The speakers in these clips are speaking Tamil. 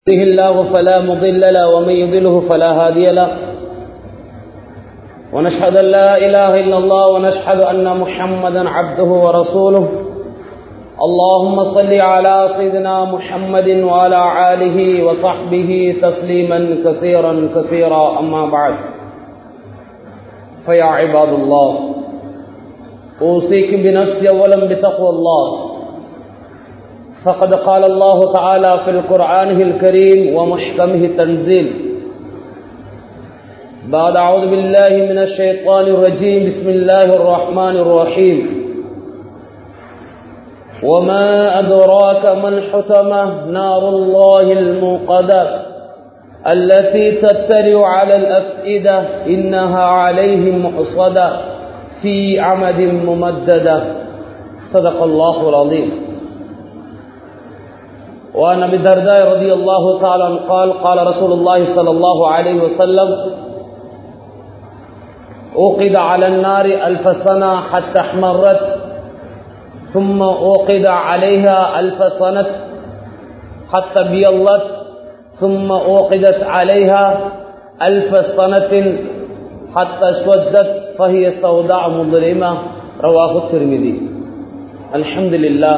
يهده الله فلا مضل له ومن يضله فلا هادي له ونشهد أن لا إله إلا الله ونشهد أن محمدا عبده ورسوله اللهم صل على سيدنا محمد وعلى آله وصحبه تسليما كثيرا كثيرا أما بعد فيا عباد الله أوصيكم بنفسي أولا بتقوى الله فقد قال الله تعالى في القرآن الكريم ومحكمه التنزيل بعد أعوذ بالله من الشيطان الرجيم بسم الله الرحمن الرحيم وما أدراك ما الحتمة نار الله الموقدة التي تتلع على الأفئدة إنها عليهم مؤصدة في عمد ممددة صدق الله العظيم وعن ابي الدرداء رضي الله تعالى عنه قال قال رسول الله صلى الله عليه وسلم أوقد على النار ألف سنة حتى احمرت ثم أوقد عليها ألف سنة حتى بيضت ثم أوقدت عليها ألف سنة حتى اسودت فهي سوداء مظلمة رواه الترمذي الحمد لله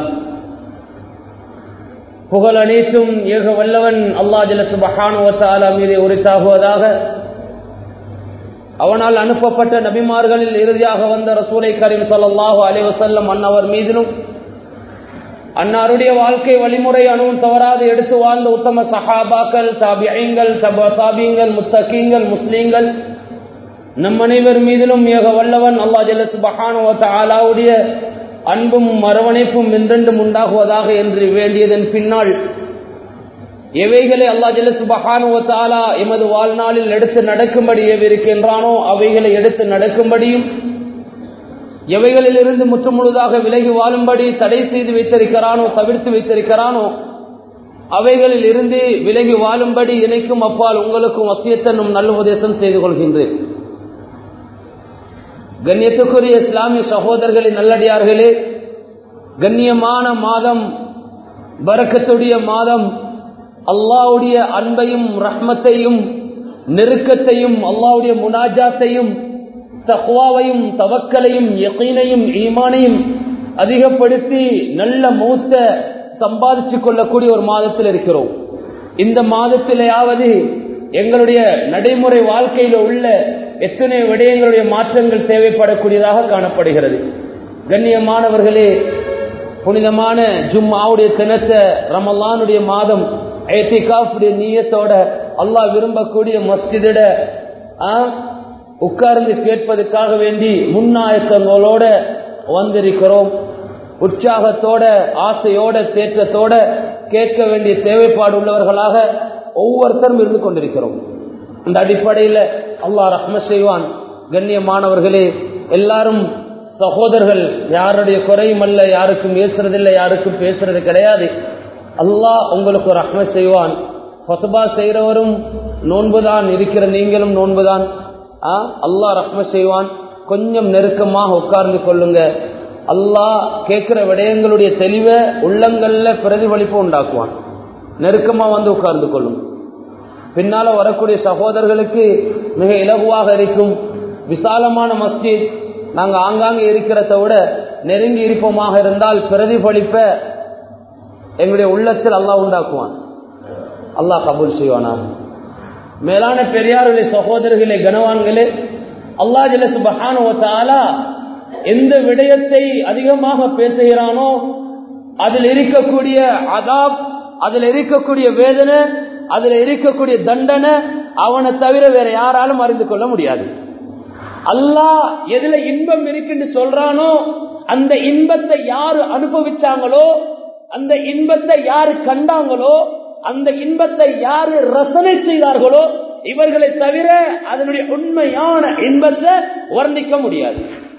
புகழ் அனைத்தும் ஏக வல்லவன் அல்லா ஜல சுபஹானுவத்தாலா மீது உரித்தாகுவதாக அவனால் அனுப்பப்பட்ட நபிமார்களில் இறுதியாக வந்த ரசூலை கரீம் சல்லாஹு அலைவசல்லம் அன்னவர் மீதிலும் அன்னாருடைய வாழ்க்கை வழிமுறை அணுவும் தவறாது எடுத்து வாழ்ந்த உத்தம சஹாபாக்கள் தாபியங்கள் தாபியங்கள் முத்தகீங்கள் முஸ்லீம்கள் நம் அனைவர் மீதிலும் ஏக வல்லவன் அல்லா ஜல்ல சுபஹானுவத்த ஆலாவுடைய அன்பும் மரவணைப்பும் என்றென்றும் உண்டாகுவதாக என்று வேண்டியதன் பின்னால் எவைகளை அல்லா ஜல்ல சுபஹானுவத்தாலா எமது வாழ்நாளில் எடுத்து நடக்கும்படி எவிருக்கின்றானோ அவைகளை எடுத்து நடக்கும்படியும் எவைகளில் இருந்து முற்றுமுழுதாக விலகி வாழும்படி தடை செய்து வைத்திருக்கிறானோ தவிர்த்து வைத்திருக்கிறானோ அவைகளில் இருந்து விலகி வாழும்படி இணைக்கும் அப்பால் உங்களுக்கும் வசியத்தனும் நல்ல உபதேசம் செய்து கொள்கின்றேன் கண்ணியத்துக்குரிய இஸ்லாமிய சகோதரர்களின் நல்லடியார்களே கண்ணியமான மாதம் பறக்கத்துடைய மாதம் அல்லாவுடைய அன்பையும் ரஹ்மத்தையும் நெருக்கத்தையும் அல்லாவுடைய முனாஜாத்தையும் தக்வாவையும் தவக்கலையும் யக்கீனையும் ஈமானையும் அதிகப்படுத்தி நல்ல மூத்த சம்பாதிச்சு கொள்ளக்கூடிய ஒரு மாதத்தில் இருக்கிறோம் இந்த மாதத்திலேயாவது எங்களுடைய நடைமுறை வாழ்க்கையில் உள்ள எத்தனை விடயங்களுடைய மாற்றங்கள் தேவைப்படக்கூடியதாக காணப்படுகிறது கண்ணியமானவர்களே புனிதமான ஜும்மாவுடைய தினத்தை ரமலானுடைய மாதம் ஏத்திகாஃபுடைய நீயத்தோட அல்லாஹ் விரும்பக்கூடிய மஸ்ஜிதிட உட்கார்ந்து கேட்பதற்காக வேண்டி முன்னாயக்கங்களோட வந்திருக்கிறோம் உற்சாகத்தோட ஆசையோட தேற்றத்தோட கேட்க வேண்டிய தேவைப்பாடு உள்ளவர்களாக ஒவ்வொருத்தரும் இருந்து கொண்டிருக்கிறோம் அந்த அடிப்படையில் அல்லாஹ் ரஹ்ம செய்வான் கண்ணியமானவர்களே எல்லாரும் சகோதரர்கள் யாருடைய குறையும் அல்ல யாருக்கும் பேசுறதில்லை யாருக்கும் பேசுறது கிடையாது அல்லாஹ் உங்களுக்கு ரஹ்ம செய்வான் ஹொசபா செய்கிறவரும் நோன்புதான் இருக்கிற நீங்களும் நோன்புதான் அல்லாஹ் ரஹ்ம செய்வான் கொஞ்சம் நெருக்கமாக உட்கார்ந்து கொள்ளுங்க அல்லாஹ் கேட்கிற விடயங்களுடைய தெளிவை உள்ளங்கள்ல பிரதிபலிப்பு உண்டாக்குவான் நெருக்கமா வந்து உட்கார்ந்து கொள்ளும் பின்னால வரக்கூடிய சகோதரர்களுக்கு மிக இலகுவாக இருக்கும் விசாலமான மஸ்ஜித் நாங்க ஆங்காங்கே இருக்கிறத விட நெருங்கி இருப்போமாக இருந்தால் பிரதிபலிப்ப எங்களுடைய உள்ளத்தில் அல்லாஹ் உண்டாக்குவான் அல்லாஹ் கபூல் செய்வானா மேலான பெரியாருடைய சகோதரர்களே கனவான்களே அல்லா ஜல சுபஹானுவத்தாலா எந்த விடயத்தை அதிகமாக பேசுகிறானோ அதில் இருக்கக்கூடிய அதாப் அதில் இருக்கக்கூடிய வேதனை அதில் இருக்கக்கூடிய தண்டனை அவனை தவிர வேற யாராலும் அறிந்து கொள்ள முடியாது அல்லாஹ் எதுல இன்பம் இருக்குன்னு சொல்றானோ அந்த இன்பத்தை யாரு அனுபவிச்சாங்களோ அந்த இன்பத்தை யாரு கண்டாங்களோ அந்த இன்பத்தை யாரு ரசனை செய்தார்களோ இவர்களை தவிர அதனுடைய உண்மையான இன்பத்தை வர்ணிக்க முடியாது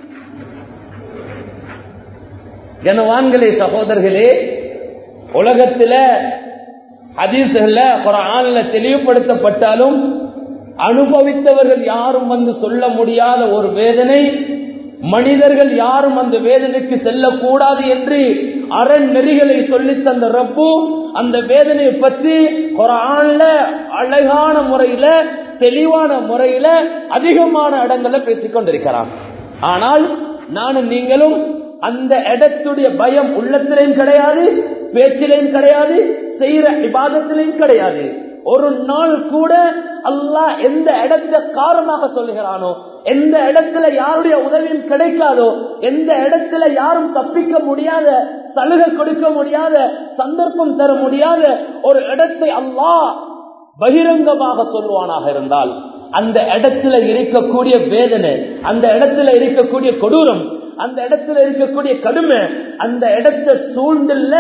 ஜனவான்களே சகோதரர்களே உலகத்துல ஹதீஸ்ல குரான்ல தெளிவுபடுத்தப்பட்டாலும் அனுபவித்தவர்கள் யாரும் வந்து சொல்ல முடியாத ஒரு வேதனை மனிதர்கள் யாரும் அந்த வேதனைக்கு செல்லக்கூடாது என்று அரண் நெறிகளை சொல்லி தந்த ரப்பு அந்த வேதனையை பற்றி குரான்ல அழகான முறையில தெளிவான முறையில அதிகமான இடங்கள்ல பேசிக் கொண்டிருக்கிறான் ஆனால் நானும் நீங்களும் அந்த இடத்துடைய பயம் உள்ளத்திலையும் கிடையாது பேச்சிலையும் கிடையாது செய்யற விவாதத்திலையும் கிடையாது ஒரு நாள் கூட அல்லாஹ் எந்த இடத்தை காரணமாக சொல்லுகிறானோ எந்த இடத்துல யாருடைய உதவியும் கிடைக்காதோ எந்த இடத்துல யாரும் தப்பிக்க முடியாத சலுகை கொடுக்க முடியாத சந்தர்ப்பம் தர முடியாத ஒரு இடத்தை அல்லாஹ் பகிரங்கமாக சொல்லுவானாக இருந்தால் அந்த இடத்துல இருக்கக்கூடிய வேதனை அந்த இடத்துல இருக்கக்கூடிய கொடூரம் அந்த இடத்துல இருக்கக்கூடிய கடுமை அந்த இடத்தை சூழ்ந்துள்ள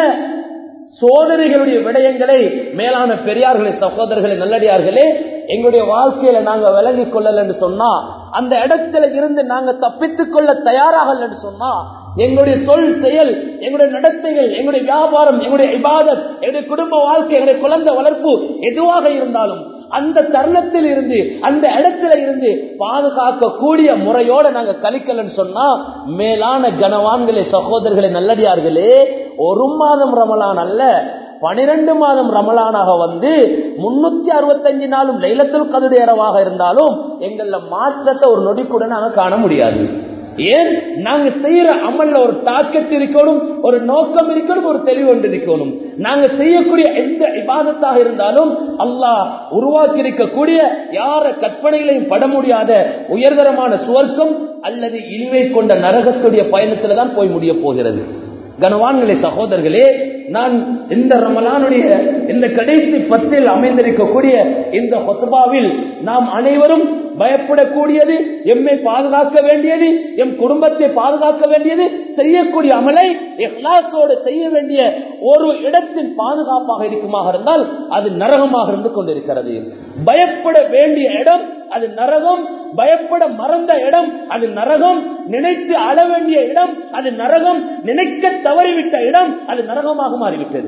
சோதனைகளுடைய விடயங்களை மேலான பெரியார்களே சகோதரர்களே நல்லடியார்களே எங்களுடைய வாழ்க்கையில நாங்க விளங்கிக் கொள்ளல என்று சொன்னா அந்த இடத்துல இருந்து நாங்க தப்பித்துக் கொள்ள தயாராகல என்று சொன்னா எங்களுடைய சொல் செயல் எங்களுடைய நடத்தைகள் எங்களுடைய வியாபாரம் எங்களுடைய இபாதத் எங்களுடைய குடும்ப வாழ்க்கை எங்களுடைய குழந்தை வளர்ப்பு எதுவாக இருந்தாலும் அந்த தருணத்தில் இருந்து அந்த இடத்துல இருந்து பாதுகாக்க கூடிய முறையோட நாங்க கழிக்கலன்னு சொன்னா மேலான கனவான்களே சகோதரர்களே நல்லடியார்களே ஒரு மாதம் ரமலான் அல்ல பனிரெண்டு மாதம் ரமலானாக வந்து முன்னூத்தி அறுபத்தஞ்சு நாளும் லைலத்துல் கதுடைய இரவாக இருந்தாலும் எங்கள மாற்றத்தை ஒரு நொடி கூட நாங்க காண முடியாது ஏன் நாங்க செய்யற அமல்ல ஒரு தாக்கத்து இருக்கணும் ஒரு நோக்கம் இருக்கணும் ஒரு தெளிவு ஒன்று இருக்கணும் நாங்க செய்யக்கூடிய எந்த இபாதத்தாக இருந்தாலும் அல்லாஹ் உருவாக்கி இருக்கக்கூடிய யார கற்பனைகளையும் பட முடியாத உயர்தரமான சுவர்க்கம் அல்லது இழிவை கொண்ட நரகத்துடைய பயணத்துல தான் போய் முடிய போகிறது கனவான்களே சகோதரர்களே நான் இந்த ரமலானுடைய இந்த கடைசி பத்தில் அமைந்திருக்கக்கூடிய இந்த ஹொத்பாவில் நாம் அனைவரும் பயப்படக்கூடியது எம்மை பாதுகாக்க வேண்டியது எம் குடும்பத்தை பாதுகாக்க வேண்டியது செய்யக்கூடிய அமலை எஹ்லாசோடு செய்ய வேண்டிய ஒரு இடத்தின் பாதுகாப்பாக இருக்குமாக இருந்தால் அது நரகமாக இருந்து கொண்டிருக்கிறது பயப்பட வேண்டிய இடம் அது நரகம் பயப்பட மறந்த இடம் அது நரகம் நினைத்து அழ வேண்டிய இடம் அது நரகம் நினைக்க தவறிவிட்ட இடம் அது நரகமாக மாறிவிட்டது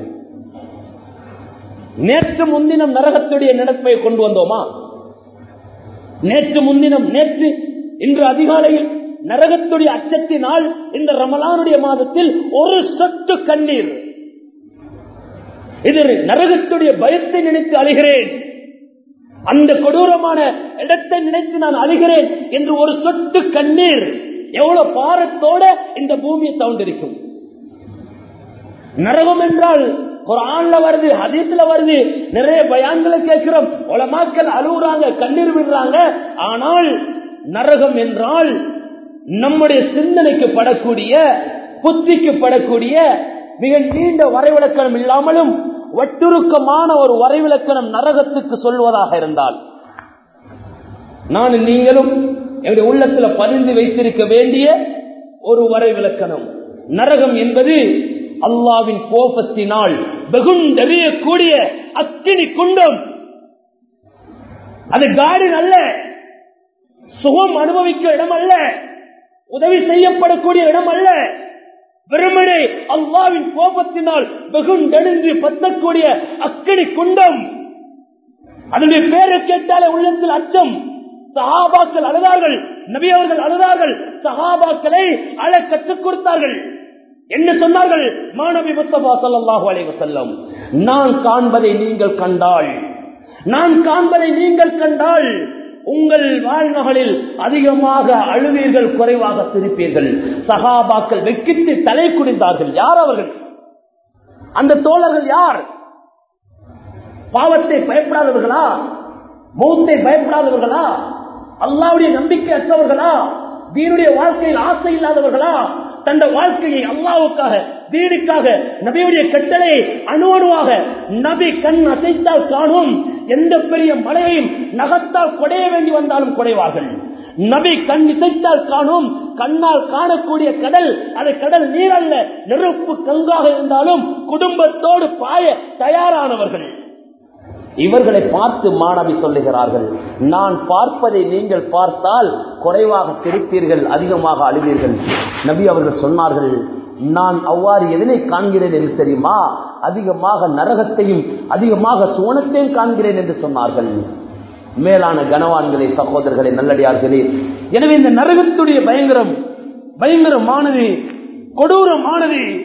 நேற்று முன்தினம் நரகத்துடைய நினைப்பை கொண்டு வந்தோமா நேற்று முன்தினம் நேற்று இன்று அதிகாலையில் நரகத்துடைய அச்சத்தினால் இந்த ரமலானுடைய மாதத்தில் ஒரு சொட்டு கண்ணீர் இது நரகத்துடைய பயத்தை நினைத்து அழுகிறேன் அந்த கொடூரமான இடத்தை நினைத்து நான் அழுகிறேன் என்று ஒரு சொட்டு கண்ணீர் எவ்வளவு பாரத்தோட இந்த பூமியை தவுண்டிருக்கும் நரகம் என்றால் குரான்ல வருது ஹதீஸ்ல வருது நிறைய பயான்களை கேட்கிறோம் உலமாக்கள் அழுகுறாங்க கண்ணீர் விடுறாங்க ஆனால் நரகம் என்றால் நம்முடைய சிந்தனைக்கு படக்கூடிய புத்திக்கு படக்கூடிய மிக நீண்ட வரைவிலக்கணம் இல்லாமலும் வட்டுருக்கமான ஒரு வரைவிலக்கணம் நரகத்துக்கு சொல்வதாக இருந்தால் நான் நீங்களும் என்னுடைய உள்ளத்துல பதிந்து வைத்திருக்க வேண்டிய ஒரு வரைவிலக்கணம் நரகம் என்பது அல்லாவின் கோபத்தினால் வெகுண்டறியக்கூடிய அக்கினி குண்டம் அது காடி அல்ல சுகம் அனுபவிக்க இடம் அல்ல உதவி செய்யப்படக்கூடிய இடம் அல்ல வெறுமனே அல்லாவின் கோபத்தினால் வெகுண்டெழுந்து பத்தக்கூடிய அக்கடி குண்டம் அதனுடைய பேரை கேட்டாலே உள்ளத்தில் அச்சம் சஹாபாக்கள் அழுதார்கள் நபி அவர்கள் அழுதார்கள் சஹாபாக்களை அழ கற்றுக் கொடுத்தார்கள் என்ன சொன்னார்கள் மாணவி முஸ்தபா சல்லாஹூ அலைவ செல்லம் நான் காண்பதை நீங்கள் கண்டால் நான் காண்பதை நீங்கள் கண்டால் உங்கள் வாழ்நாளில் அதிகமாக அழுவீர்கள் குறைவாக சிரிப்பீர்கள் சகாபாக்கள் வெக்கிட்டு தலை குடிந்தார்கள் யார் அவர்கள் அந்த தோழர்கள் யார் பாவத்தை பயப்படாதவர்களா மௌத்தை பயப்படாதவர்களா அல்லாவுடைய நம்பிக்கை அற்றவர்களா தீனுடைய வாழ்க்கையில் ஆசை இல்லாதவர்களா தந்த வாழ்க்கையை அல்லாவுக்காக தீனுக்காக நபியுடைய கட்டளையை அணுவணுவாக நபி கண் அசைத்தால் காணும் எந்த பெரிய மலையையும் நகத்தால் குடைய வேண்டி வந்தாலும் குடைவார்கள் நபி கண் இசைத்தால் காணும் கண்ணால் காணக்கூடிய கடல் அது கடல் நீர் அல்ல நெருப்பு கங்காக இருந்தாலும் குடும்பத்தோடு பாய தயாரானவர்கள் இவர்களை பார்த்து மாணவி சொல்லுகிறார்கள் நான் பார்ப்பதை நீங்கள் பார்த்தால் குறைவாக சிரிப்பீர்கள் அதிகமாக அழுவீர்கள் நபி அவர்கள் சொன்னார்கள் நான் அவ்வாறு எதனை காண்கிறேன் என்று தெரியுமா அதிகமாக நரகத்தையும் அதிகமாக சுவனத்தையும் காண்கிறேன் என்று சொன்னார்கள் மேலான கனவான்களே சகோதரர்களே நல்லடியார்களே எனவே இந்த நரகத்துடைய பயங்கரம் பயங்கரமானது கொடூரமானது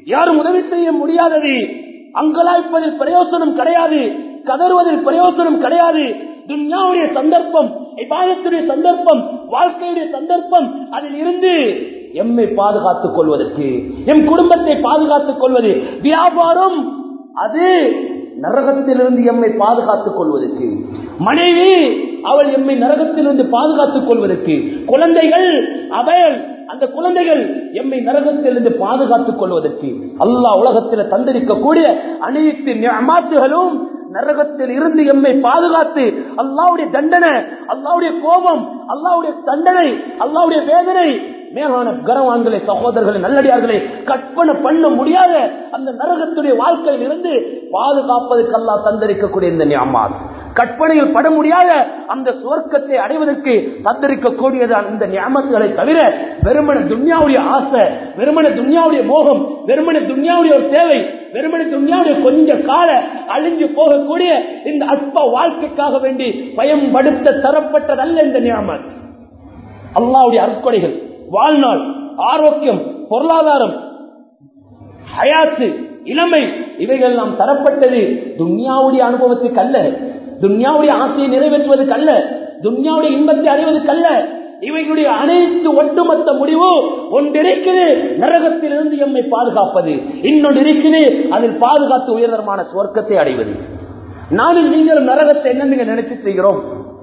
யாரும் உதவி செய்ய முடியாதது அங்கலாய்ப்பதில் பிரயோசனம் கிடையாது கதறுவதில் பிரயோசனம் கிடையாது துன்யாவுடைய சந்தர்ப்பம் இபாதத்துடைய சந்தர்ப்பம் வாழ்க்கையுடைய சந்தர்ப்பம் அதில் இருந்து எம்மை பாதுகாத்துக் கொள்வதற்கு எம் குடும்பத்தை பாதுகாத்துக் கொள்வது வியாபாரம் அது நரகத்திலிருந்து எம்மை பாதுகாத்துக் கொள்வதற்கு மனைவி அவள் எம்மை நரகத்திலிருந்து பாதுகாத்துக் கொள்வதற்கு குழந்தைகள் அவள் அந்த குழந்தைகள் எம்மை நரகத்திலிருந்து பாதுகாத்துக் கொள்வதற்கு அல்லாஹ் உலகத்தில் தந்திருக்கக்கூடிய அனைத்து நியமாத்துகளும் நரகத்தில் இருந்து எம்மை பாதுகாத்து அல்லாவுடைய தண்டனை அல்லாவுடைய கோபம் அல்லாவுடைய தண்டனை அல்லாவுடைய வேதனை மேலான கரவான்களை சகோதரர்களை நல்லடியார்களை கற்பனை பண்ண முடியாத அந்த நரகத்துடைய வாழ்க்கையில் இருந்து பாதுகாப்பதற்கு அல்லா தந்திருக்கக்கூடிய இந்த நியமாத் கற்பனையில் பட முடியாத அந்த சுவர்க்கத்தை அடைவதற்கு தந்திருக்கக்கூடியது அந்த நியமத்துகளை தவிர வெறுமன துன்யாவுடைய ஆசை வெறுமன துன்யாவுடைய மோகம் வெறுமன துன்யாவுடைய ஒரு தேவை வெறுமன துன்யாவுடைய கொஞ்ச கால அழிஞ்சு போகக்கூடிய இந்த அற்ப வாழ்க்கைக்காக வேண்டி பயன்படுத்த தரப்பட்டதல்ல இந்த நியமத் அல்லாவுடைய அற்கொடைகள் வாழ்நாள் ஆரோக்கியம் பொருளாதாரம் ஹயாத்து இளமை இவைகள் நாம் தரப்பட்டது துன்யாவுடைய அனுபவத்துக்கு அல்ல துன்யாவுடைய ஆசையை நிறைவேற்றுவதற்கு அல்ல துன்யாவுடைய இன்பத்தை அறிவதற்கு அல்ல இவைகளுடைய அனைத்து ஒட்டுமொத்த முடிவு ஒன்றிருக்குது நரகத்திலிருந்து எம்மை பாதுகாப்பது இன்னொன்று இருக்குது அதில் பாதுகாத்து உயர்தரமான சுவர்க்கத்தை அடைவது நானும் நீங்களும் நரகத்தை என்ன நீங்க நினைச்சு செய்கிறோம்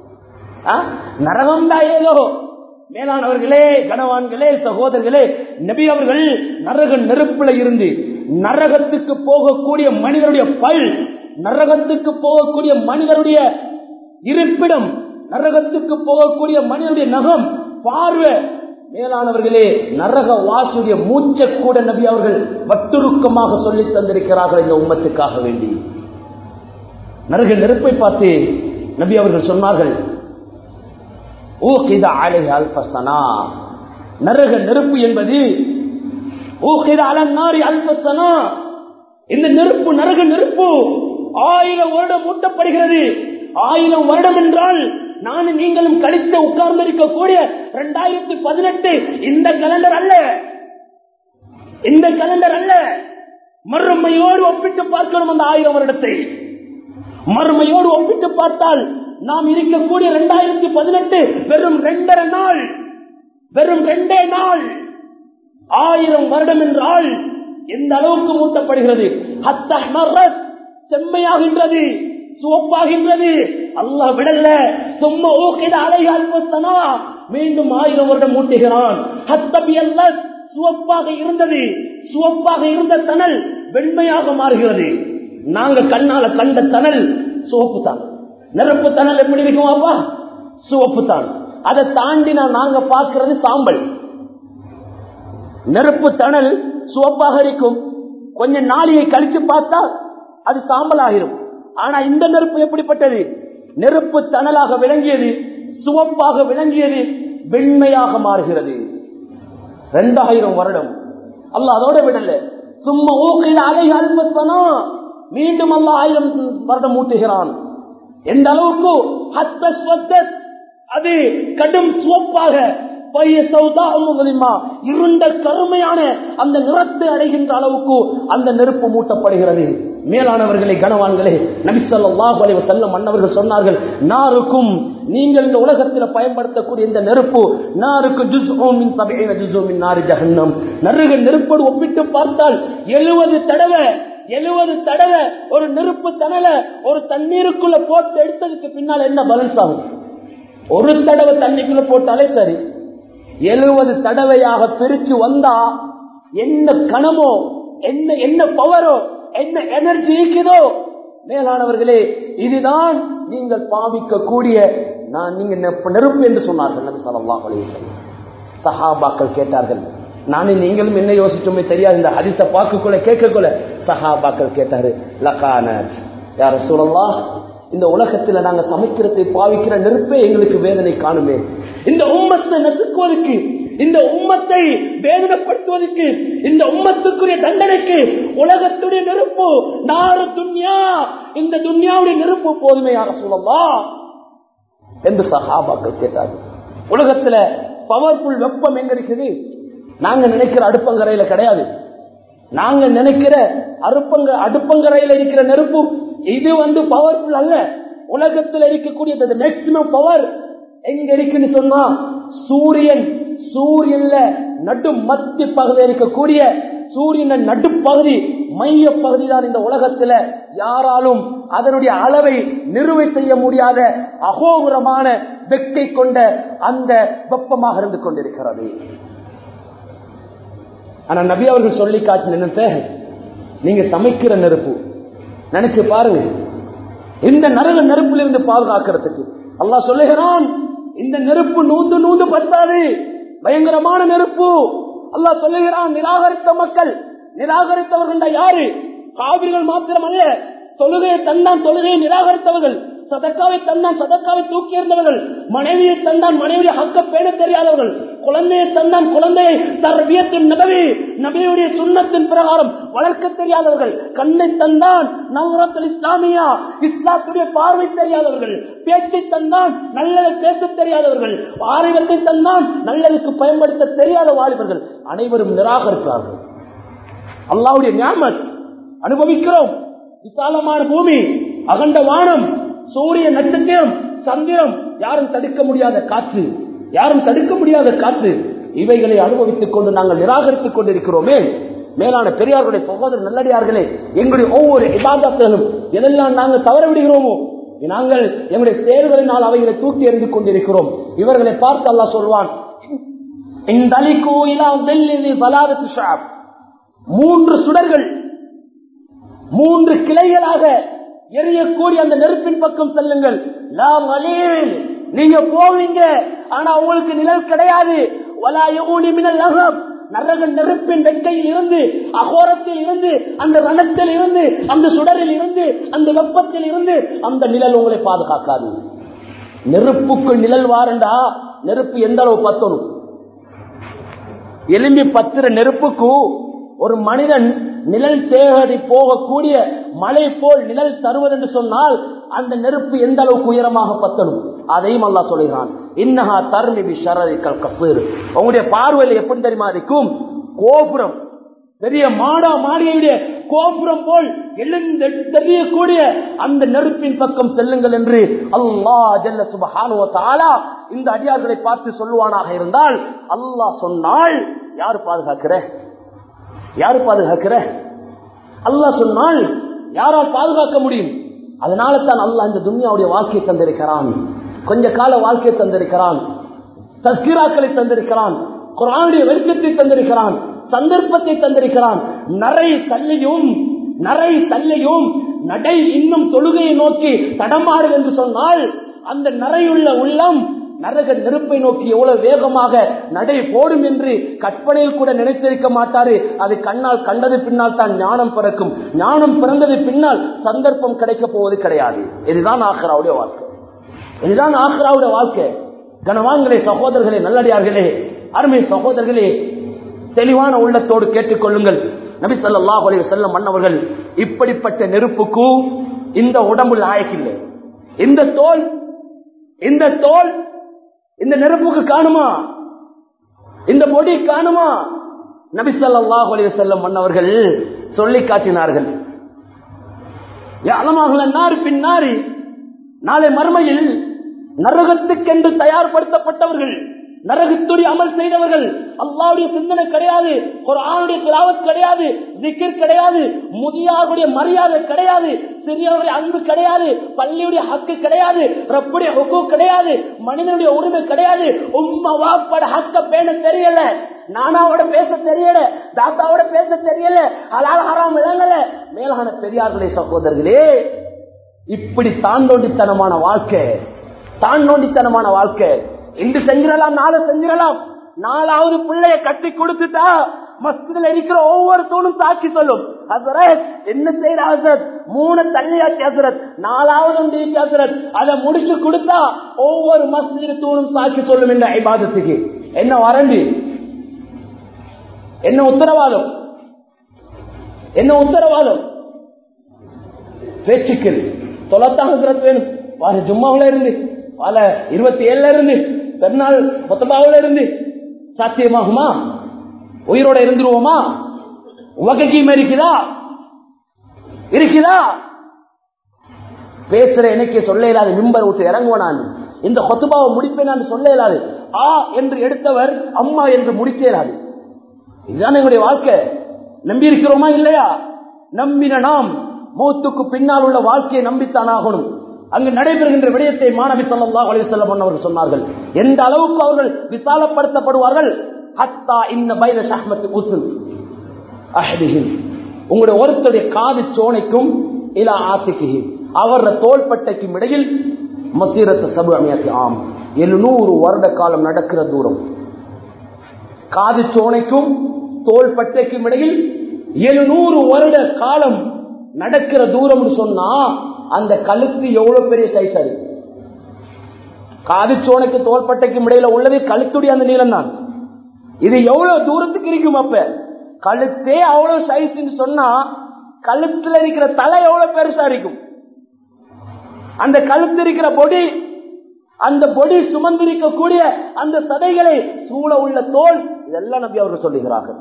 நரகம் தான் ஏதோ மேலானவர்களே கனவான்களே சகோதரர்களே நபி அவர்கள் நரக நெருப்புல இருந்து நரகத்துக்கு போகக்கூடிய மனிதருடைய பல் நரகத்துக்கு போகக்கூடிய மனிதருடைய இருப்பிடம் நரகத்துக்கு போகக்கூடிய மனிதனுடைய நகம் பார்வை மேலானவர்களே நரக வாசுடைய மூச்சை கூட நபி அவர்கள் வட்டுருக்கமாக சொல்லி தந்திருக்கிறார்கள் இந்த உம்மத்துக்காக வேண்டி நரக நெருப்பை பார்த்து நபி அவர்கள் சொன்னார்கள் ஊகித அலை அல்பசனா நரக நெருப்பு என்பது ஊகித அலங்காரி அல்பசனா இந்த நெருப்பு நரக நெருப்பு ஆயிரம் வருடம் ஊட்டப்படுகிறது ஆயிரம் வருடம் என்றால் நானும் நீங்களும் கழித்து உட்கார்ந்திருக்கக்கூடிய இரண்டாயிரத்தி பதினெட்டு இந்த கலண்டர் அல்ல இந்த கலண்டர் அல்ல மறுமையோடு ஒப்பிட்டு பார்க்கணும் அந்த ஆயிரம் வருடத்தை மறுமையோடு ஒப்பிட்டு பார்த்தால் நாம் இருக்கக்கூடிய இரண்டாயிரத்தி பதினெட்டு வெறும் ரெண்டரை நாள் வெறும் ரெண்டே நாள் ஆயிரம் வருடம் என்றால் எந்த அளவுக்கு மூட்டப்படுகிறது செம்மையாகின்றது சுவப்பாகின்றது அல்லாஹ் விடல சும்மா ஊக்கிட அலைகால் போஸ்தனா மீண்டும் ஆயிரம் வருடம் மூட்டுகிறான் ஹத்தபி அல்ல சுவப்பாக இருந்தது சுவப்பாக இருந்த தனல் வெண்மையாக மாறுகிறது நாங்க கண்ணால கண்ட தனல் சுவப்பு தான் நெருப்பு தனல் எப்படி இருக்கும் அப்பா சுவப்பு தான் அதை தாண்டி நாங்க பார்க்கிறது சாம்பல் நெருப்பு தணல் சுவப்பாக இருக்கும் கொஞ்சம் நாளிகை கழிச்சு பார்த்தா அது சாம்பல் ஆகிரும் ஆனா இந்த நெருப்பு எப்படிப்பட்டது நெருப்பு தணலாக விளங்கியது சுவப்பாக விளங்கியது வெண்மையாக மாறுகிறது ரெண்டாயிரம் வருடம் அல்ல அதோட விடல சும்மா ஊக்கில் அலை அல்பத்தனா மீண்டும் அல்ல ஆயிரம் வருடம் ஊட்டுகிறான் எந்த அளவுக்கு அது கடும் சுவப்பாக இருண்ட கருமையான அந்த நிறத்தை அடைகின்ற அளவுக்கு அந்த நெருப்பு மூட்டப்படுகிறது மேலானவர்களை கனவான்களே நபிசல்லாஹு செல்லம் மன்னவர்கள் சொன்னார்கள் நாருக்கும் நீங்கள் இந்த உலகத்தில் பயன்படுத்தக்கூடிய இந்த நெருப்பு நாருக்கு ஜுஸ்ஓமின் சபையின ஜுஸ்ஓமின் நாரி ஜஹன்னம் நறுக நெருப்போடு ஒப்பிட்டு பார்த்தால் எழுபது தடவை எழுபது தடவை ஒரு நெருப்பு தணல ஒரு தண்ணீருக்குள்ள போட்டு எடுத்ததுக்கு பின்னால் என்ன பலன்ஸ் ஆகும் ஒரு தடவை தண்ணிக்குள்ள போட்டாலே சரி எழுபது தடவையாக பிரிச்சு வந்தா என்ன கணமோ என்ன என்ன பவரோ என்ன எனர்ஜி இருக்குதோ மேலானவர்களே இதுதான் நீங்கள் பாவிக்கக்கூடிய நான் நீங்க நெருப்பு என்று சொன்னார்கள் நபி ஸல்லல்லாஹு அலைஹி வஸல்லம் சஹாபாக்கள் கேட்டார்கள் நானும் நீங்களும் என்ன யோசிச்சோமே தெரியாது இந்த ஹரிச பார்க்கக்குள்ள கேட்கக்குள்ள சஹாபாக்கள் கேட்டாரு லகான யார சொல்லலாம் இந்த உலகத்துல நாங்க சமைக்கிறதை பாவிக்கிற நெருப்பே எங்களுக்கு வேதனை காணுமே இந்த உம்மத்தை நசுக்குவதற்கு இந்த உம்மத்தை வேதனைப்படுத்துவதற்கு இந்த உம்மத்துக்குரிய தண்டனைக்கு உலகத்துடைய நெருப்பு நாறு துன்யா இந்த துன்யாவுடைய நெருப்பு போதுமே யார சொல்லலாம் என்று சஹாபாக்கள் கேட்டார்கள் உலகத்துல பவர்ஃபுல் வெப்பம் எங்க இருக்குது நாங்க நினைக்கிற அடுப்பங்கரையில கிடையாது நாங்க நினைக்கிற அறுப்பங்க அடுப்பங்கரையில் இருக்கிற நெருப்பு இது வந்து பவர்ஃபுல் அல்ல உலகத்தில் இருக்கக்கூடிய மேக்சிமம் பவர் எங்க இருக்குன்னு சொன்னா சூரியன் சூரியன்ல நடு மத்திய பகுதியில் இருக்கக்கூடிய சூரியன் நடுப்பகுதி மைய பகுதி தான் இந்த உலகத்துல யாராலும் அதனுடைய அளவை நிறுவை செய்ய முடியாத அகோகுரமான வெக்கை கொண்ட அந்த வெப்பமாக இருந்து கொண்டிருக்கிறது ஆனா நபி அவர்கள் சொல்லி காட்டின என்னத்த நீங்க சமைக்கிற நெருப்பு நினைச்சு பாருங்க இந்த நரக நெருப்பிலிருந்து பாதுகாக்கிறதுக்கு அல்லாஹ் சொல்லுகிறான் இந்த நெருப்பு நூந்து நூந்து பத்தாது பயங்கரமான நெருப்பு அல்லாஹ் சொல்லுகிறான் நிராகரித்த மக்கள் நிராகரித்தவர்கள் யாரு காவிரிகள் மாத்திரம் அல்ல தொழுகையை தந்தான் தொழுகையை நிராகரித்தவர்கள் சதக்காவை தந்தான் சதக்காவை தூக்கி எறிந்தவர்கள் மனைவியை தந்தான் மனைவியை ஹக்க பேண தெரியாதவர்கள் குழந்தையை தந்தான் குழந்தையை தர்பியத்தின் நபவி நபியுடைய சுண்ணத்தின் பிரகாரம் வளர்க்க தெரியாதவர்கள் கண்ணை தந்தான் நவரத்தில் இஸ்லாமியா இஸ்லாத்துடைய பார்வை தெரியாதவர்கள் பேச்சை தந்தான் நல்லதை பேச தெரியாதவர்கள் ஆரோக்கியத்தை தந்தான் நல்லதுக்கு பயன்படுத்த தெரியாத வாலிபர்கள் அனைவரும் நிராகரிக்கிறார்கள் அல்லாவுடைய ஞாபகம் அனுபவிக்கிறோம் விசாலமான பூமி அகண்ட வானம் சூரிய நட்சத்திரம் சந்திரம் யாரும் தடுக்க முடியாத காற்று யாரும் தடுக்க முடியாத காற்று இவைகளை அனுபவித்துக் கொண்டு நாங்கள் நிராகரித்துக் கொண்டிருக்கிறோமே மேலான பெரியார்களுடைய சகோதர நல்லடியார்களே எங்களுடைய ஒவ்வொரு இபாதத்திலும் எதெல்லாம் நாங்கள் தவற விடுகிறோமோ நாங்கள் எங்களுடைய செயல்களினால் அவைகளை தூக்கி எறிந்து கொண்டிருக்கிறோம் இவர்களை பார்த்து அல்லா சொல்வான் இந்த மூன்று சுடர்கள் மூன்று கிளைகளாக எரியக்கூடிய அந்த நெருப்பின் பக்கம் செல்லுங்கள் நீங்க போவீங்க ஆனா உங்களுக்கு நிழல் கிடையாது நரக நெருப்பின் வெட்கையில் இருந்து அகோரத்தில் இருந்து அந்த ரணத்தில் இருந்து அந்த சுடரில் இருந்து அந்த வெப்பத்தில் இருந்து அந்த நிழல் உங்களை பாதுகாக்காது நெருப்புக்கு நிழல் வாரண்டா நெருப்பு எந்த அளவு பத்தணும் எலும்பி பத்துற நெருப்புக்கு ஒரு மனிதன் நிழல் தேவதை போகக்கூடிய மலை போல் நிழல் தருவது என்று சொன்னால் அந்த நெருப்பு எந்த அளவுக்கு உயரமாக பத்தணும் அதையும் அல்லா சொல்கிறான் இன்னஹா தர்மிபி ஷரரிக்கல் கசீர் உங்களுடைய பார்வையில் எப்படி தெரியுமா இருக்கும் கோபுரம் பெரிய மாடா மாளிகையுடைய கோபுரம் போல் எழுந்து தெரியக்கூடிய அந்த நெருப்பின் பக்கம் செல்லுங்கள் என்று அல்லாஹ் ஜல்ல சுபஹானுவ தாலா இந்த அடியார்களை பார்த்து சொல்லுவானாக இருந்தால் அல்லாஹ் சொன்னால் யார் பாதுகாக்கிற யாரு பாதுகாக்கிற அல்லாஹ் சொன்னால் யாரால் பாதுகாக்க முடியும் அதனால தான் அல்லாஹ் இந்த துன்யாவுடைய வாழ்க்கையை தந்திருக்கிறான் கொஞ்ச கால வாழ்க்கையை தந்திருக்கிறான் தஸ்கிராக்களை தந்திருக்கிறான் குரானுடைய வெளிச்சத்தை தந்திருக்கிறான் சந்தர்ப்பத்தை தந்திருக்கிறான் நரை தள்ளியும் நரை தள்ளியும் நடை இன்னும் தொழுகையை நோக்கி தடமாடு என்று சொன்னால் அந்த நரையுள்ள உள்ளம் நரக நெருப்பை நோக்கி எவ்வளவு வேகமாக நடை போடும் என்று கற்பனையில் கூட நினைத்திருக்க மாட்டாரு அது கண்ணால் கண்டது பின்னால் தான் ஞானம் பிறக்கும் ஞானம் பிறந்தது பின்னால் சந்தர்ப்பம் கிடைக்க போவது கிடையாது இதுதான் ஆக்ராவுடைய வாழ்க்கை இதுதான் ஆக்ராவுடைய வாழ்க்கை கனவான்களே சகோதரர்களே நல்லடியார்களே அருமை சகோதரர்களே தெளிவான உள்ளத்தோடு கேட்டுக்கொள்ளுங்கள் நபி ஸல்லல்லாஹு அலைஹி வஸல்லம் மன்னவர்கள் இப்படிப்பட்ட நெருப்புக்கு இந்த உடம்புல ஆயக்கில்லை இந்த தோல் இந்த தோல் இந்த நெருப்புக்கு காணுமா இந்த பொடி காணுமா நபி ஸல்லல்லாஹு அலைஹி வஸல்லம் மன்னவர்கள் சொல்லி காட்டினார்கள் யாலமாக நாறு பின்னாரி நாளை மறுமையில் நரகத்துக்கென்று தயார்படுத்தப்பட்டவர்கள் நரகத்துடைய அமல் செய்தவர்கள் அல்லாவுடைய சிந்தனை கிடையாது ஒரு ஆணுடைய திராவத் கிடையாது திக்கர் கிடையாது முதியாருடைய மரியாதை கிடையாது சிறியவருடைய அன்பு கிடையாது பள்ளியுடைய ஹக்கு கிடையாது ரப்புடைய ஹொக்கு கிடையாது மனிதனுடைய உரிமை கிடையாது உம்மா வாப்பட ஹக்க பேண தெரியல நானாவோட பேச தெரியல தாத்தாவோட பேச தெரியல அலால் ஹராம் விளங்கல மேலான பெரியார்களே சகோதரர்களே இப்படி தாண்டோண்டித்தனமான வாழ்க்கை தாண்டோண்டித்தனமான வாழ்க்கை இன்று செஞ்சிடலாம் நாளை செஞ்சிடலாம் நாலாவது பிள்ளைய கட்டி கொடுத்துட்டா மஸ்தில் இருக்கிற ஒவ்வொரு தூணும் சாட்சி சொல்லும் ஹசரத் என்ன செய்யற ஹசரத் மூணு தள்ளியாச்சு ஹசரத் நாலாவது ஒன்று இருக்கு ஹசரத் அதை முடிச்சு கொடுத்தா ஒவ்வொரு மஸ்தில் தூணும் சாட்சி சொல்லும் இந்த ஐபாதத்துக்கு என்ன வரண்டி என்ன உத்தரவாதம் என்ன உத்தரவாதம் பேச்சுக்கள் தொலைத்தான் ஹசரத் வேணும் வார ஜும்மாவுல இருந்து பல இருபத்தி ஏழுல இருந்து பெருநாள் மொத்தமாவுல இருந்து சாத்தியமாகுமா உயிரோட இருந்துருவோமா வகைக்குமே இருக்குதா இருக்குதா பேசுற எனக்கு சொல்ல இயலாது மிம்பர் விட்டு இறங்குவேன் நான் இந்த கொத்துபாவை முடிப்பேன் நான் சொல்ல இயலாது ஆ என்று எடுத்தவர் அம்மா என்று முடிக்க இயலாது இதுதான் எங்களுடைய வாழ்க்கை நம்பி இருக்கிறோமா இல்லையா நம்பின நாம் மூத்துக்கு பின்னால் உள்ள வாழ்க்கையை நம்பித்தான் ஆகணும் அங்கு நடைபெறுகின்ற விடயத்தை மாணவி சொல்லா அலிசல்லம் அவர்கள் சொன்னார்கள் எந்த அளவுக்கு அவர்கள் விசாலப்படுத்தப்படுவார்கள் ஹத்தா இன்ன பைர ஷஹ்மத்து கூத்து அஹதிஹிம் உங்களுடைய ஒருத்தருடைய காது சோனைக்கும் இலா ஆத்திக்கு அவர தோள்பட்டைக்கும் இடையில் மசீரத்து சபு அமையாக்கு ஆம் எழுநூறு வருட காலம் நடக்கிற தூரம் காது சோனைக்கும் தோள்பட்டைக்கும் இடையில் எழுநூறு வருட காலம் நடக்கிற தூரம் சொன்னா அந்த கழுத்து எவ்வளவு பெரிய சைஸ் அது காது சோனைக்கு தோள்பட்டைக்கும் இடையில உள்ளது கழுத்துடைய அந்த நீளம் தான் இது எவ்வளவு தூரத்துக்கு இருக்கும் அப்ப கழுத்தே அவ்வளவு சைஸ் சொன்னா கழுத்துல இருக்கிற தலை எவ்வளவு பெருசா இருக்கும் அந்த கழுத்து இருக்கிற பொடி அந்த பொடி சுமந்திருக்கக்கூடிய அந்த சதைகளை சூழ உள்ள தோல் இதெல்லாம் நபி அவர்கள் சொல்லுகிறார்கள்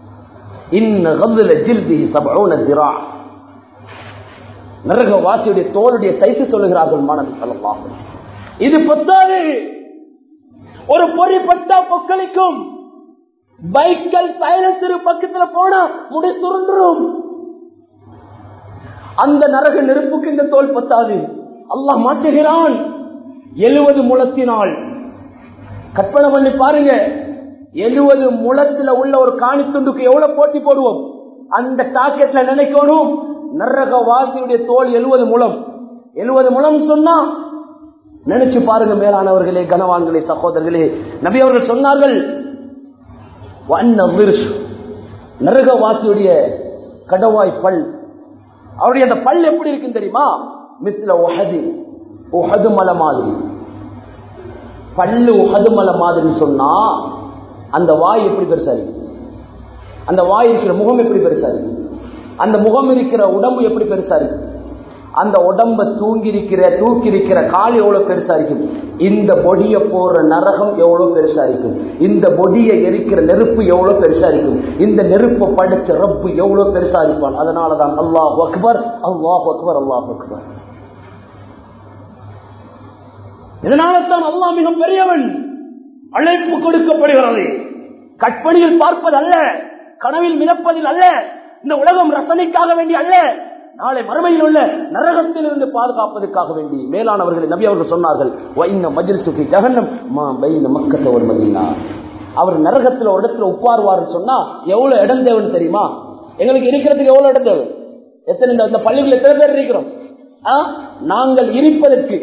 நரகவாசியுடைய தோளுடைய சைஸ் சொல்லுகிறார்கள் மாணவி சொல்லலாம் இது பத்தாது ஒரு பொறி பட்டா பொக்களிக்கும் பைக்கல் சைலன்சர் பக்கத்துல போனா முடி சுருண்டுரும் அந்த நரக நெருப்புக்கு இந்த தோல் பத்தாது அல்லாஹ் மாற்றுகிறான் எழுவது முளத்தினால் கற்பனை பண்ணி பாருங்க எழுவது முளத்துல உள்ள ஒரு காணி துண்டுக்கு எவ்வளவு போட்டி போடுவோம் அந்த டாக்கெட்ல நினைக்கணும் நரக வாசியுடைய தோல் எழுவது முளம் எழுவது முளம் சொன்னா நினைச்சு பாருங்க மேலானவர்களே கனவான்களே சகோதரர்களே நபி அவர்கள் சொன்னார்கள் நரகவாசியுடைய கடவாய் பல் அவருடைய அந்த பல் எப்படி இருக்குன்னு தெரியுமா மிஸ்ல உஹது உஹது மலை மாதிரி பல்லு உஹது மலை மாதிரி சொன்னா அந்த வாய் எப்படி பெருசா இருக்கு அந்த வாய் இருக்கிற முகம் எப்படி பெருசா இருக்கு அந்த முகம் இருக்கிற உடம்பு எப்படி பெருசா இருக்கு அந்த உடம்ப தூங்கி இருக்கிற தூக்கி இருக்கிற கால் எவ்வளவு பெருசா இருக்கும் இந்த பொடிய போற நரகம் எவ்வளவு பெருசா இருக்கும் இந்த பொடியை எரிக்கிற நெருப்பு எவ்வளவு பெருசா இருக்கும் இந்த நெருப்பை படிச்ச ரப்பு எவ்வளவு பெருசா இருப்பான் அதனாலதான் அல்லாஹ் அக்பர் அல்லாஹ் அக்பர் அல்லாஹ் அக்பர் இதனால்தான் அல்லாஹ் மிக பெரியவன் அழைப்பு கொடுக்கப்படுகிறது கற்பனையில் பார்ப்பது அல்ல கனவில் மிதப்பதில் அல்ல இந்த உலகம் ரசனைக்காக வேண்டி அல்ல நாளை மறுமையில் உள்ள நரகத்தில் இருந்து பாதுகாப்பதற்காக வேண்டி மேலானவர்களை நபி அவர்கள் சொன்னார்கள் ஜகன்னம் மக்கத்த ஒரு மதினா அவர் நரகத்தில் ஒரு இடத்துல உட்காருவார் சொன்னா எவ்வளவு இடம் தேவைன்னு தெரியுமா எங்களுக்கு இருக்கிறதுக்கு எவ்வளவு இடம் தேவை எத்தனை இந்த பள்ளிகள் எத்தனை பேர் இருக்கிறோம் நாங்கள் இருப்பதற்கு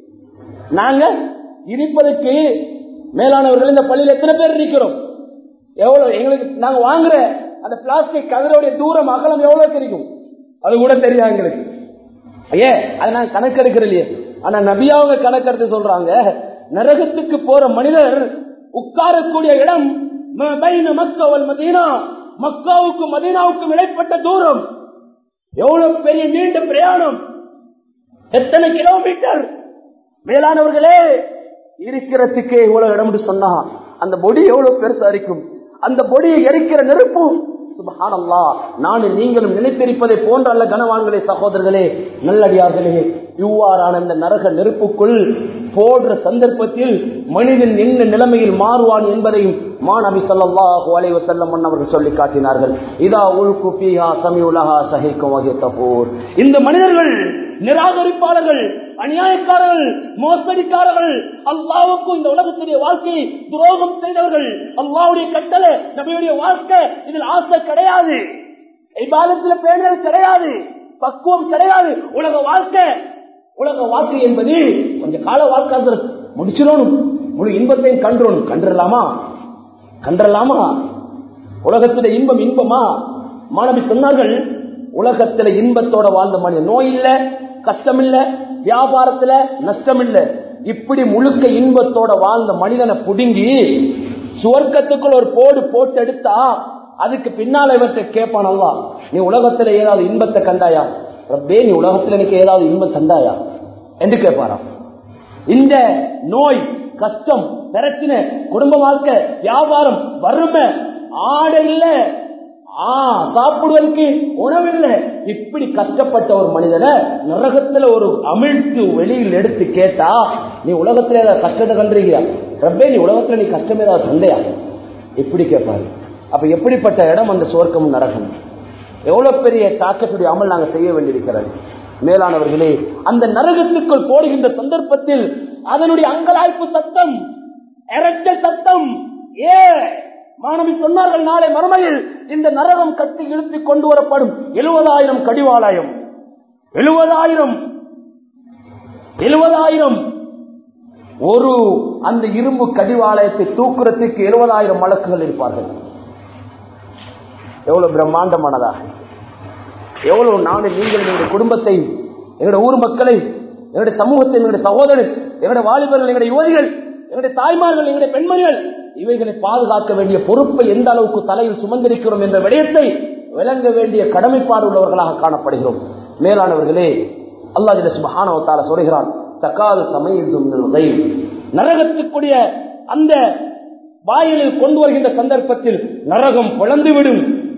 நாங்க இருப்பதற்கு மேலானவர்கள் இந்த பள்ளியில் எத்தனை பேர் இருக்கிறோம் எவ்வளவு எங்களுக்கு நாங்க வாங்குற அந்த பிளாஸ்டிக் கதருடைய தூரம் அகலம் எவ்வளவு கிடைக்கும் அது கூட தெரியும் எங்களுக்கு ஐயே அதை நான் கணக்கெடுக்கிற இல்லையே ஆனா நபியாவங்க கணக்கெடுத்து சொல்றாங்க நரகத்துக்கு போற மனிதர் உட்காரக்கூடிய இடம் மக்கவல் மதீனா மக்காவுக்கும் மதீனாவுக்கும் இடைப்பட்ட தூரம் எவ்வளவு பெரிய நீண்ட பிரயாணம் எத்தனை கிலோமீட்டர் மேலானவர்களே இருக்கிறதுக்கே இவ்வளவு இடம் சொன்னா அந்த பொடி எவ்வளவு பெருசா இருக்கும் அந்த பொடியை எரிக்கிற நெருப்பு சுபஹானல்லா நானும் நீங்களும் நினைத்திருப்பதை போன்ற அல்ல கனவான்களே சகோதரர்களே நல்லடியார்களே இவ்வாறான இந்த நரக நெருப்புக்குள் போடுற சந்தர்ப்பத்தில் மனிதன் என்ன நிலைமையில் மாறுவான் என்பதையும் மான் அபி சல்லாஹு அலைவ செல்லம் அவர்கள் சொல்லி காட்டினார்கள் இதா உல் குபியா சமி உலகா சஹிக்கும் வகை தபூர் இந்த மனிதர்கள் நிராகரிப்பாளர்கள் அநியாயக்காரர்கள் மோசடிக்காரர்கள் அல்லாவுக்கும் இந்த உலகத்துடைய வாழ்க்கையை துரோகம் செய்தவர்கள் அல்லாவுடைய கட்டளை நபியுடைய வாழ்க்கை இதில் ஆசை கிடையாது இப்பாலத்துல பேணுதல் கிடையாது பக்குவம் கிடையாது உலக வாழ்க்கை உலக வாழ்க்கை என்பது கொஞ்ச கால வாழ்க்கை முடிச்சிடணும் முழு இன்பத்தையும் கன்றணும் கன்றலாமா கன்றலாமா உலகத்துடைய இன்பம் இன்பமா மாணவி சொன்னார்கள் உலகத்துல இன்பத்தோட வாழ்ந்த மனிதன் நோய் இல்ல கஷ்டம் இல்ல வியாபாரத்துல நஷ்டம் இல்ல இப்படி முழுக்க இன்பத்தோட வாழ்ந்த மனிதனை புடுங்கி சுவர்க்கத்துக்குள் ஒரு போடு போட்டு எடுத்தா அதுக்கு பின்னால இவற்றை கேட்பான் அல்லா நீ உலகத்துல ஏதாவது இன்பத்தை கண்டாயா ரப்பே நீ உலகத்துல எனக்கு ஏதாவது இன்பம் தந்தாயா என்று கேட்பாராம் இந்த நோய் கஷ்டம் பிரச்சனை குடும்ப வாழ்க்கை வியாபாரம் வறுமை ஆடை இல்ல ஆ சாப்பிடுவதற்கு உணவில்லை இப்படி கஷ்டப்பட்ட ஒரு மனிதனை நரகத்துல ஒரு அமிழ்த்து வெளியில் எடுத்து கேட்டா நீ உலகத்துல ஏதாவது கஷ்டத்தை கண்டுறியா ரப்பே நீ உலகத்துல நீ கஷ்டம் ஏதாவது கண்டையா இப்படி கேட்பாரு அப்ப எப்படிப்பட்ட இடம் அந்த சுவர்க்கம் நரகம் எவ்வளவு பெரிய தாக்கத்துடைய அமல் நாங்க செய்ய வேண்டியிருக்கிறது மேலானவர்களே அந்த நரகத்துக்குள் போடுகின்ற சந்தர்ப்பத்தில் அதனுடைய அங்கலாய்ப்பு சத்தம் எரட்ட சத்தம் ஏ மாணவி சொன்னார்கள் நாளை மறுமையில் இந்த நரகம் கட்டி இழுத்து கொண்டு வரப்படும் எழுபதாயிரம் கடிவாளாயம் எழுபதாயிரம் எழுபதாயிரம் ஒரு அந்த இரும்பு கடிவாலயத்தை தூக்குறதுக்கு எழுபதாயிரம் வழக்குகள் இருப்பார்கள் எவ்வளவு பிரம்மாண்டமானதாக எவ்வளவு நாடு நீங்கள் எங்களுடைய குடும்பத்தை எங்களுடைய ஊர் மக்களை எங்களுடைய சமூகத்தை எங்களுடைய சகோதரர் எங்களுடைய வாலிபர்கள் எங்களுடைய யுவதிகள் எங்களுடைய தாய்மார்கள் எங்களுடைய பெண்மணிகள் இவைகளை பாதுகாக்க வேண்டிய பொறுப்பை எந்த அளவுக்கு தலையில் சுமந்திருக்கிறோம் என்ற விடயத்தை விளங்க வேண்டிய கடமைப்பாடு உள்ளவர்களாக காணப்படுகிறோம் மேலானவர்களே அல்லாஹ் சுபஹானவத்தால சொல்கிறான் தக்காது சமயம் நரகத்துக்குரிய அந்த வாயிலில் கொண்டு வருகின்ற சந்தர்ப்பத்தில் நரகம் பிளந்துவிடும்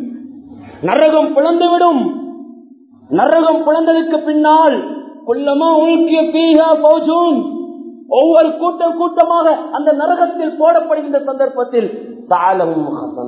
நரகம் பிளந்துவிடும் நரகம் பிளந்ததுக்கு பின்னால் குள்ளமா உள்கிய பீகா பௌஜூன் ஒவ்வொரு கூட்டம் கூட்டமாக அந்த நரகத்தில் போடப்படுகின்ற சந்தர்ப்பத்தில் தாளம்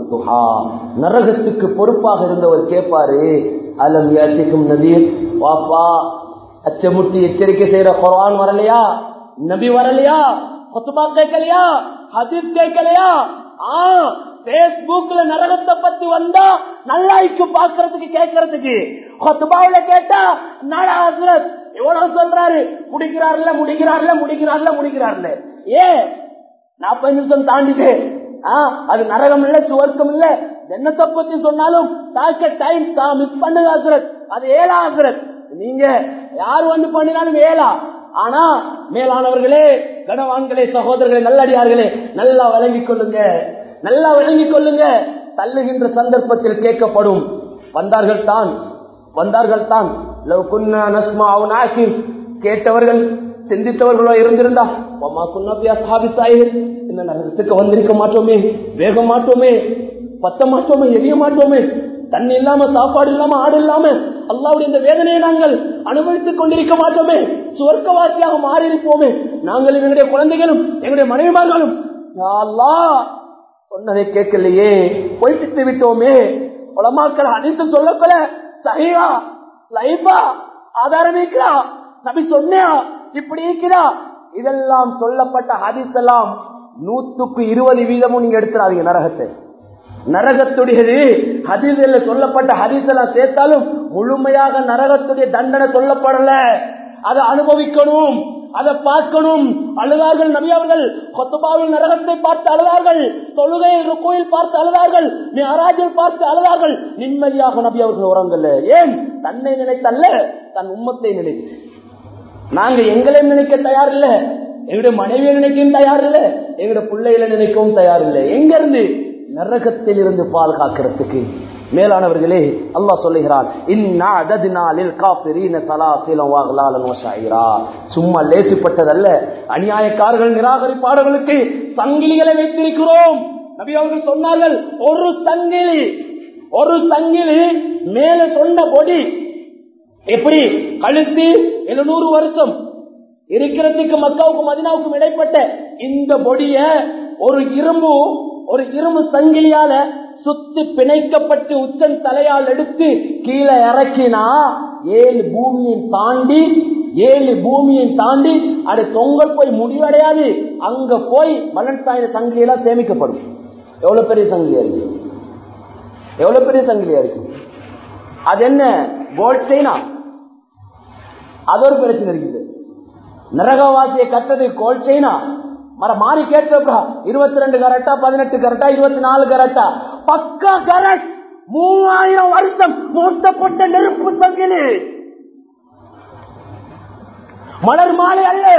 நரகத்துக்கு பொறுப்பாக இருந்தவர் கேட்பாரு அலம் யாத்திக்கும் நதீர் வாப்பா அச்சமுட்டி எச்சரிக்கை செய்யற குரான் வரலையா நபி வரலையா கொத்துபா கேட்கலையா ஹதீப் கேட்கலையா ஆ பேஸ்புக்ல நரகத்தை பத்தி வந்தா நல்லாய்க்கு பாக்குறதுக்கு கேட்கறதுக்கு கொத்துபாவில கேட்டா நாடா ஹசரத் எவ்வளவு சொல்றாரு முடிக்கிறார்ல முடிக்கிறார்ல முடிக்கிறார்ல முடிக்கிறார்ல ஏ நாற்பது நிமிஷம் தாண்டிட்டு அது நரகம் இல்ல சுவர்க்கம் இல்ல என்னத்தை பத்தி சொன்னாலும் தாக்க டைம் மிஸ் பண்ணுங்க ஹசரத் அது ஏழா ஹசரத் நீங்க யார் வந்து பண்ணினாலும் ஏழா ஆனா மேலானவர்களே கனவான்களே சகோதரர்களே நல்லடியார்களே நல்லா விளங்கிக் கொள்ளுங்க நல்லா விளங்கிக் கொள்ளுங்க தள்ளுகின்ற சந்தர்ப்பத்தில் கேட்கப்படும் வந்தார்கள் தான் வந்தார்கள் தான் கேட்டவர்கள் சிந்தித்தவர்களோ இருந்திருந்தா இந்த நரகத்துக்கு வந்திருக்க மாட்டோமே வேக மாட்டோமே பத்த மாட்டோமே எரிய மாட்டோமே தண்ணி இல்லாம சாப்பாடு இல்லாம ஆடு இல்லாம அல்லாவுடைய இந்த வேதனையை நாங்கள் அனுபவித்துக் கொண்டிருக்க மாட்டோமே சுவர்க்கவாசியாக மாறி இருப்போமே நாங்கள் எங்களுடைய குழந்தைகளும் எங்களுடைய மனைவிமார்களும் சொன்னதை கேட்கலையே பொய்ப்பித்து விட்டோமே உலமாக்கள் அனைத்து சொல்லக்கல சஹியா லைபா ஆதாரம் இருக்கிறா நபி சொன்னியா இப்படி இருக்கிறா இதெல்லாம் சொல்லப்பட்ட ஹதீஸ் எல்லாம் நூத்துக்கு இருபது வீதமும் நீங்க எடுத்துறாதீங்க நரகத்தை நரகத்துடையது ஹதீஸ்ல சொல்லப்பட்ட ஹதீஸ் எல்லாம் சேர்த்தாலும் முழுமையாக நரகத்துடைய தண்டனை சொல்லப்படல அதை அனுபவிக்கணும் அதை பார்க்கணும் அழுதார்கள் நபி அவர்கள் கொத்தபாவில் நரகத்தை பார்த்து அழுதார்கள் தொழுகையில் கோயில் பார்த்து அழுதார்கள் அராஜில் பார்த்து அழுதார்கள் நிம்மதியாக நபி அவர்கள் உறங்கல்ல ஏன் தன்னை நினைத்தல்ல தன் உம்மத்தை நினைத்து நாங்க எங்களை நினைக்க தயார் இல்ல எங்களுடைய மனைவியை நினைக்கவும் தயார் இல்ல எங்களுடைய பிள்ளைகளை நினைக்கவும் தயார் இல்லை எங்க இருந்து நரகத்தில் இருந்து பாதுகாக்கிறதுக்கு மேலானவர்களே அல்லாஹ் சொல்லுகிறான் சும்மா லேசிப்பட்டதல்ல அநியாயக்காரர்கள் நிராகரிப்பாளர்களுக்கு சங்கிலிகளை வைத்திருக்கிறோம் நபி அவர்கள் சொன்னார்கள் ஒரு சங்கிலி ஒரு சங்கிலி மேல சொன்ன பொடி எப்படி கழுத்து எழுநூறு வருஷம் இருக்கிறதுக்கு மக்காவுக்கும் மதினாவுக்கும் இடைப்பட்ட இந்த பொடிய ஒரு இரும்பு ஒரு இரும்பு சங்கிலியால சுத்தி பிணைக்கப்பட்டு உச்சன் தலையால் எடுத்து கீழே இறக்கினா ஏழு பூமியை தாண்டி ஏழு பூமியை தாண்டி அது தொங்கல் போய் முடிவடையாது அங்க போய் மலன்சாயின சங்கிலியெல்லாம் சேமிக்கப்படும் எவ்வளவு பெரிய சங்கிலியா இருக்கு எவ்வளவு பெரிய சங்கிலியா இருக்கு அது என்ன கோல்ட் செயினா அது ஒரு பிரச்சனை இருக்குது நரகவாசியை கட்டது கோல்ட் செயினா மர மாறி கேட்டப்பா இருபத்தி ரெண்டு கரெக்டா பதினெட்டு கரெக்டா இருபத்தி நாலு கரெக்டா பக்கா கரெக்ட் மூவாயிரம் வருஷம் மூட்டப்பட்ட நெருப்பு சங்கிலி மலர் மாலை அல்ல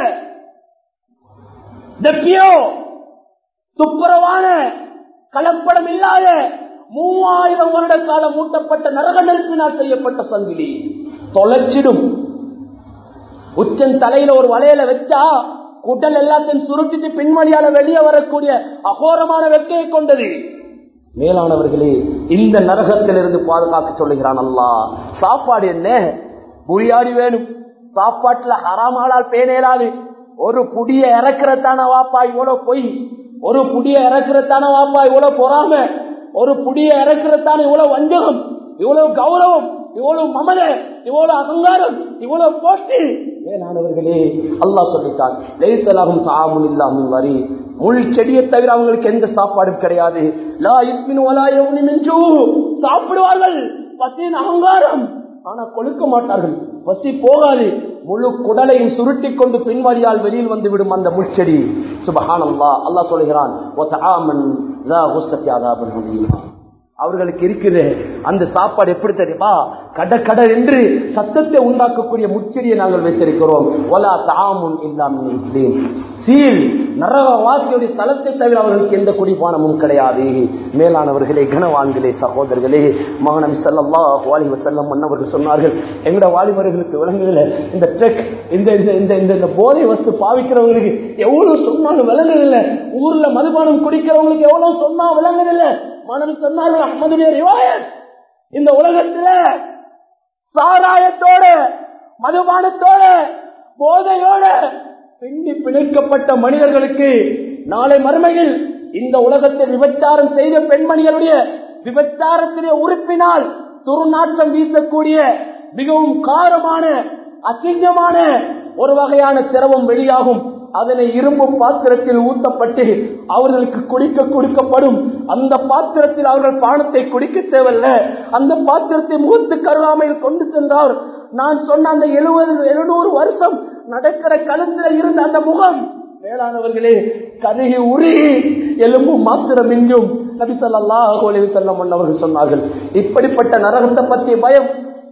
தெப்பியோ துப்புரவான கலப்படம் இல்லாத மூவாயிரம் வருட காலம் மூட்டப்பட்ட நரக நெருப்பினால் செய்யப்பட்ட சங்கிலி தொலைச்சிடும் உச்சன் தலையில ஒரு வளையல வச்சா குடல் எல்லாத்தையும் சுருட்டிட்டு பின்வழியால வெளியே வரக்கூடிய அகோரமான வெக்கையை கொண்டது மேலானவர்களே இந்த நரகத்திலிருந்து பாதுகாக்க சொல்லுகிறான் அல்லாஹ் சாப்பாடு என்ன புரியாடி வேணும் சாப்பாட்டுல ஹராமாலால் பேனேலாது ஒரு புடிய இறக்குறதான வாப்பா இவ்வளவு பொய் ஒரு புடிய இறக்குறதான வாப்பா இவ்வளவு பொறாம ஒரு புடிய இறக்குறதான இவ்வளவு வஞ்சகம் இவ்வளவு கௌரவம் இவ்வளவு மமத இவ்வளவு அகங்காரம் இவ்வளவு போட்டி மேலானவர்களே அல்லாஹ் சொல்லிட்டான் லைத்தலாகும் சாமுல் இல்லாமல் வரி முள் செடியை தவிர அவங்களுக்கு எந்த சாப்பாடும் கிடையாது லா இஸ்மின் வலா யௌனி மின்ஜூ. சாப்பிடுவார்கள் பசியின் அகங்காரம் ஆனா கொழுக்க மாட்டார்கள் பசி போகாது முழு குடலையும் சுருட்டி கொண்டு பின்வழியால் வெளியில் வந்து விடும் அந்த முள்செடி சுபஹான் அல்லா அல்லாஹ் சொல்கிறான் "வதஆமன் ذا غصة عذاب مهين." அவர்களுக்கு இருக்குது அந்த சாப்பாடு எப்படி தெரியுமா கட கட என்று சத்தத்தை உண்டாக்கக்கூடிய முச்செடியை நாங்கள் வைத்திருக்கிறோம் ஒலா தாமுன் இல்லாமல் சீல் நரகவாசியுடைய தலத்தை தவிர அவர்களுக்கு எந்த குடிபானமும் கிடையாது மேலானவர்களே கனவான்களே சகோதரர்களே மகனம் செல்லவா வாலிப செல்லம் மன்னவர்கள் சொன்னார்கள் எங்கட வாலிபர்களுக்கு விளங்குதல இந்த ட்ரெக் இந்த இந்த இந்த இந்த இந்த போதை வஸ்து பாவிக்கிறவங்களுக்கு எவ்வளவு சொன்னாலும் விளங்குதில்ல ஊர்ல மதுபானம் குடிக்கிறவங்களுக்கு எவ்வளவு சொன்னா விளங்குதில்ல மனம் சொன்னார்கள் அஹமதுடைய ரிவாயத் இந்த உலகத்துல சாராயத்தோட மதுபானத்தோட போதையோட பின்னி பிணைக்கப்பட்ட மனிதர்களுக்கு நாளை மறுமையில் இந்த உலகத்தை விபச்சாரம் செய்த பெண்மணிகளுடைய விபச்சாரத்திலே உறுப்பினால் துர்நாற்றம் வீசக்கூடிய மிகவும் காரமான அசிங்கமான ஒரு வகையான திரவம் வெளியாகும் அதனை இரும்பு பாத்திரத்தில் ஊட்டப்பட்டு அவர்களுக்கு குடிக்க கொடுக்கப்படும் அந்த பாத்திரத்தில் அவர்கள் பானத்தை குடிக்க தேவையில்ல அந்த பாத்திரத்தை முகத்து கருவாமையில் கொண்டு சென்றார் நான் சொன்ன அந்த எழுபது எழுநூறு வருஷம் நடக்கிற கழுத்துல இருந்த அந்த முகம் மேலானவர்களே கருகி உருகி எலும்பு மாத்திரம் மிஞ்சும் நபி ஸல்லல்லாஹு அலைஹி வஸல்லம் அவர்கள் சொன்னார்கள் இப்படிப்பட்ட நரகத்தை பற்றிய பயம்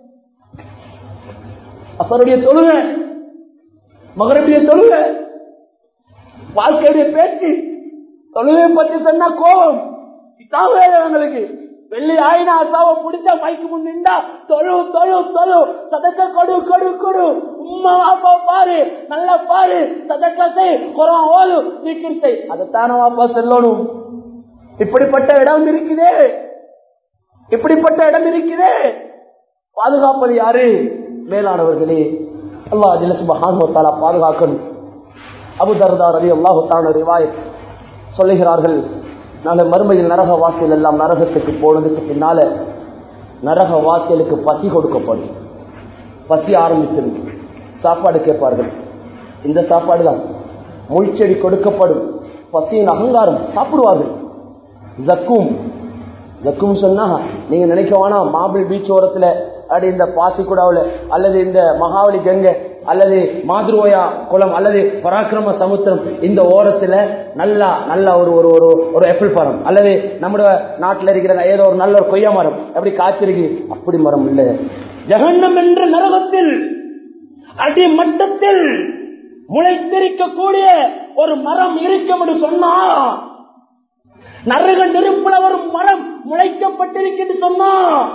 அப்பருடைய தொழுகை மகரபிய தொழுகை வாழ்க்கையுடைய பேச்சு தொழுகை பத்தி சொன்னா கோபம் இதாவே எங்களுக்கு வெள்ளி ஆயினா அசாவை பிடிச்சா மைக்கு முன் நின்றா தொழு தொழு தொழு சதக்க கொடு கொடு கொடு உம்மா வாப்பா பாரு நல்லா பாரு சதக்க செய் குரம் ஓது சீக்கிரம் செய் அதைத்தான வாப்பா சொல்லணும் இப்படிப்பட்ட இடம் இருக்குதே இப்படிப்பட்ட இடம் இருக்குதே பாதுகாப்பது யாரு மேலானவர்களே அல்லாஹ் அதில் சுபஹானுவத்தாலா பாதுகாக்கணும் அபு தர்தா ரவி அல்லாஹு தான ரிவாயத் சொல்லுகிறார்கள் நாளை மறுமையில் நரக வாசியல் எல்லாம் நரகத்துக்கு போனதுக்கு பின்னால நரக வாசியலுக்கு பசி கொடுக்கப்படும் பசி ஆரம்பிச்சிருந்து சாப்பாடு கேட்பார்கள் இந்த சாப்பாடு தான் முள்செடி கொடுக்கப்படும் பசியின் அகங்காரம் சாப்பிடுவார்கள் ஜக்கும் ஜக்கும் சொன்னா நீங்க நினைக்க வேணாம் மாபிள் பீச் ஓரத்துல அப்படி இந்த பாசிக்குடாவில் அல்லது இந்த மகாவலி கங்கை அல்லது மாதுருவயா குளம் அல்லது பராக்கிரம சமுத்திரம் இந்த ஓரத்துல நல்லா நல்ல ஒரு ஒரு ஒரு ஒரு எப்பிள் மரம் அல்லது நம்முடைய நாட்டில் இருக்கிற ஏதோ ஒரு நல்ல ஒரு கொய்யா மரம் அப்படி காய்ச்சிருக்கு அப்படி மரம் இல்ல ஜெகண்டம் என்ற நரகத்தில் அடிமட்டத்தில் முளைத்திருக்கக்கூடிய ஒரு மரம் இருக்கும் என்று சொன்னா நரக நெருப்புல ஒரு மரம் முளைக்கப்பட்டிருக்கு சொன்னா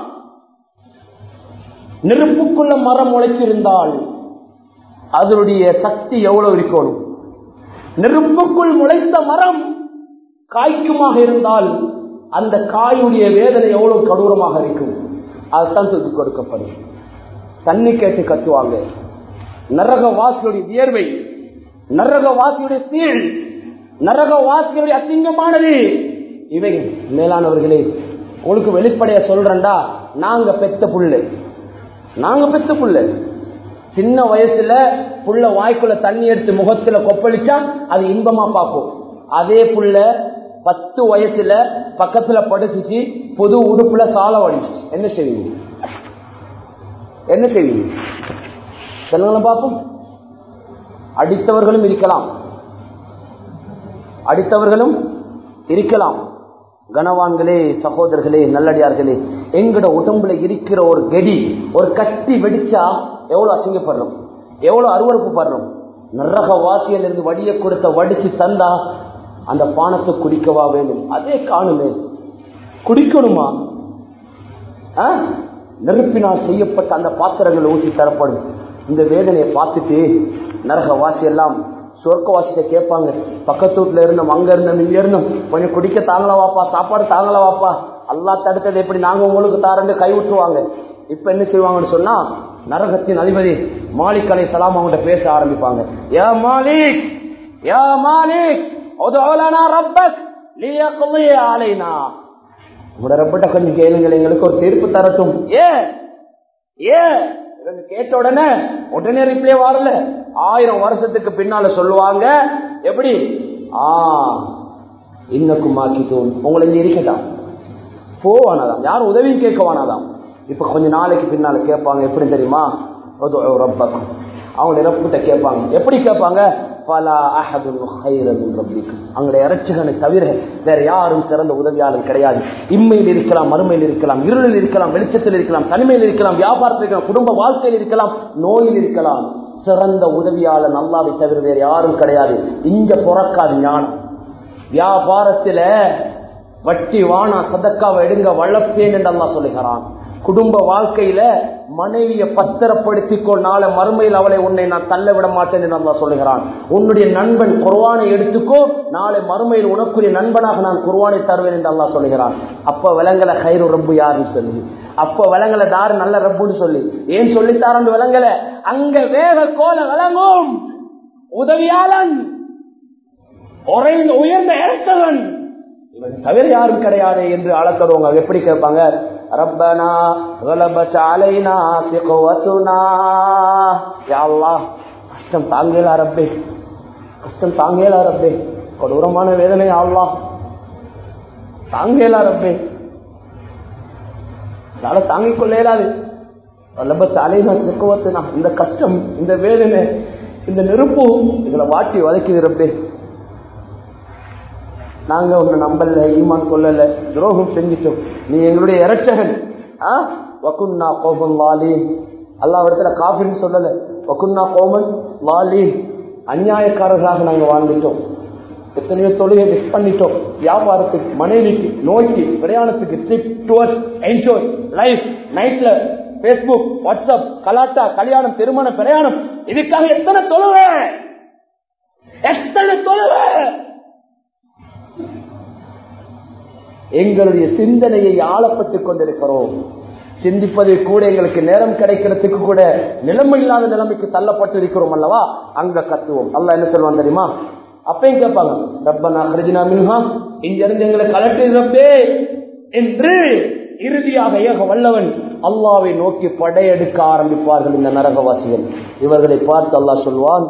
நெருப்புக்குள்ள மரம் முளைச்சிருந்தால் அதனுடைய சக்தி எவ்வளவு இருக்கணும் நெருப்புக்குள் முளைத்த மரம் காய்க்குமாக இருந்தால் அந்த காயுடைய வேதனை எவ்வளவு கொடூரமாக இருக்கும் அதுதான் தூக்கி கொடுக்கப்படும் தண்ணி கேட்டு கத்துவாங்க நரக வாசியுடைய வியர்வை நரக வாசியுடைய சீழ் நரக வாசியுடைய அசிங்கமானது இவை மேலானவர்களே உங்களுக்கு வெளிப்படைய சொல்றேன்டா நாங்க பெத்த புள்ளு நாங்க பெத்த புள்ளு சின்ன வயசுல புள்ள வாய்க்குள்ள தண்ணி எடுத்து முகத்துல கொப்பளிச்சா அது இன்பமா பார்ப்போம் அதே புள்ள பத்து வயசுல பக்கத்துல படுத்துச்சு புது உடுப்புல சால வடிச்சு என்ன செய்வீங்க என்ன செய்வீங்க சொல்லுங்களேன் பார்ப்போம் அடித்தவர்களும் இருக்கலாம் அடித்தவர்களும் இருக்கலாம் கனவான்களே சகோதரர்களே நல்லடியார்களே எங்கட உடம்புல இருக்கிற ஒரு கெடி ஒரு கட்டி வெடிச்சா எவ்வளவு அசிங்கப்படுறோம் எவ்வளவு அருவறுப்பு படுறோம் நரக வாசியில இருந்து வடிய கொடுத்த வடிச்சு தந்தா அந்த பானத்தை குடிக்கவா வேண்டும் அதே காணுமே குடிக்கணுமா ஆ? நெருப்பினால் செய்யப்பட்ட அந்த பாத்திரங்கள் ஊற்றி தரப்படும் இந்த வேதனையை பார்த்துட்டு நரக வாசி எல்லாம் சொர்க்கவாசிட்ட கேட்பாங்க பக்கத்து வீட்டுல இருந்தோம் அங்க இருந்தோம் இங்க இருந்தோம் கொஞ்சம் குடிக்க தாங்களா வாப்பா சாப்பாடு தாங்களா வாப்பா அல்லா தடுத்தது எப்படி நாங்க உங்களுக்கு தாரண்டு கை விட்டுருவாங்க இப்ப என்ன செய்வாங்கன்னு சொன்னா நரகத்தின் அதிபதி மாலிக் அலை சலாம் அவங்கள்ட்ட பேச ஆரம்பிப்பாங்க யா மாலிக் யா மாலிக் உதவலனா ரப்பக் லியக்லி அலைனா உங்களோட ரப்பிட்ட கொஞ்சம் கேளுங்கள் எங்களுக்கு ஒரு தீர்ப்பு தரட்டும் ஏ ஏ இவங்க கேட்ட உடனே உடனே ரிப்ளே வரல ஆயிரம் வருஷத்துக்கு பின்னால சொல்லுவாங்க எப்படி ஆ இன்னக்கும் மாக்கிட்டோம் உங்களை இங்க இருக்கட்டாம் போவானாதாம் யாரும் உதவியும் கேட்க வேணாதாம் இப்ப கொஞ்ச நாளைக்கு பின்னால கேட்பாங்க எப்படி தெரியுமா உதுஉ ரப்பக்கும் அவங்களுடைய ரப்பிட்ட கேட்பாங்க எப்படி கேட்பாங்க பலா அஹதுன் ஹைரன் ரப்பிக்கும் அவங்களுடைய இறைச்சிகனை தவிர வேற யாரும் சிறந்த உதவியாளர் கிடையாது இம்மையில் இருக்கலாம் மறுமையில் இருக்கலாம் இருளில் இருக்கலாம் வெளிச்சத்தில் இருக்கலாம் தனிமையில் இருக்கலாம் வியாபாரத்தில் இருக்கலாம் குடும்ப வாழ்க்கையில் இருக்கலாம் நோயில் இருக்கலாம் சிறந்த உதவியாளர் நல்லாவை தவிர வேற யாரும் கிடையாது இங்க பிறக்காது ஞானம் வியாபாரத்தில வட்டி வானா சதக்காவை எடுங்க வளர்ப்பேன் என்று அல்லா சொல்லுகிறான் குடும்ப வாழ்க்கையில மனைவியை பத்திரப்படுத்திக்கோ நாளை மறுமையில் அவளை உன்னை நான் தள்ள விட மாட்டேன் என்று அல்லா சொல்லுகிறான் உன்னுடைய நண்பன் குர்வானை எடுத்துக்கோ நாளை மறுமையில் உனக்குரிய நண்பனாக நான் குர்வானை தருவேன் என்று அல்லா சொல்லுகிறான் அப்ப விலங்கல கயிறு ரப்பு யாருன்னு சொல்லி அப்ப விலங்கல தாரு நல்ல ரப்புன்னு சொல்லி ஏன் சொல்லித்தாரன் விலங்கல அங்க வேக கோல விளங்கும் உதவியாளன் உயர்ந்த இறக்கவன் இவன் தவிர யாரும் கிடையாது என்று அழத்தருவாங்க எப்படி கேட்பாங்க ரப்பனா غلبت علينا ثقوتنا يا الله கஷ்டம் தாங்கலா ரப்பே கஷ்டம் தாங்கலா ரப்பே கொடூரமான வேதனை அல்லா தாங்கலா ரப்பே அதனால தாங்கிக் கொள்ள இயலாது வல்லபத் அலைனா சிக்குவத்துனா இந்த கஷ்டம் இந்த வேதனை இந்த நெருப்பு இதுல வாட்டி வதக்கிது ரப்பே நாங்க உன்னை நம்பல ஈமான் கொள்ளல துரோகம் செஞ்சிட்டோம் நீ எங்களுடைய இரட்சகன் வகுன்னா கோபன் வாலி அல்லா இடத்துல காபின்னு சொல்லல வகுன்னா கோபன் வாலி அநியாயக்காரர்களாக நாங்க வாழ்ந்துட்டோம் எத்தனையோ தொழிலை மிஸ் பண்ணிட்டோம் வியாபாரத்துக்கு மனைவிக்கு நோய்க்கு பிரயாணத்துக்கு ட்ரிப் டூர் என்ஜாய் லைஃப் நைட்ல பேஸ்புக் வாட்ஸ்அப் கலாட்டா கல்யாணம் திருமணம் பிரயாணம் இதுக்காக எத்தனை தொழுவ எத்தனை தொழுவ எங்களுடைய சிந்தனையை ஆளப்பட்டுக் கொண்டிருக்கிறோம் சிந்திப்பதை கூட எங்களுக்கு நேரம் கிடைக்கிறதுக்கு கூட நிலைமை இல்லாத நிலைமைக்கு தள்ளப்பட்டு இருக்கிறோம் அல்லவா அங்க கத்துவோம் அல்ல என்ன சொல்லுவான் தெரியுமா அப்பயும் கேட்பாங்க ரப்பனா ஹரிஜினா மின்ஹா இங்க இருந்து எங்களை கலட்டிருப்பே என்று இறுதியாக ஏக வல்லவன் அல்லாவை நோக்கி படையெடுக்க ஆரம்பிப்பார்கள் இந்த நரகவாசிகள் இவர்களை பார்த்து அல்லாஹ் சொல்வான்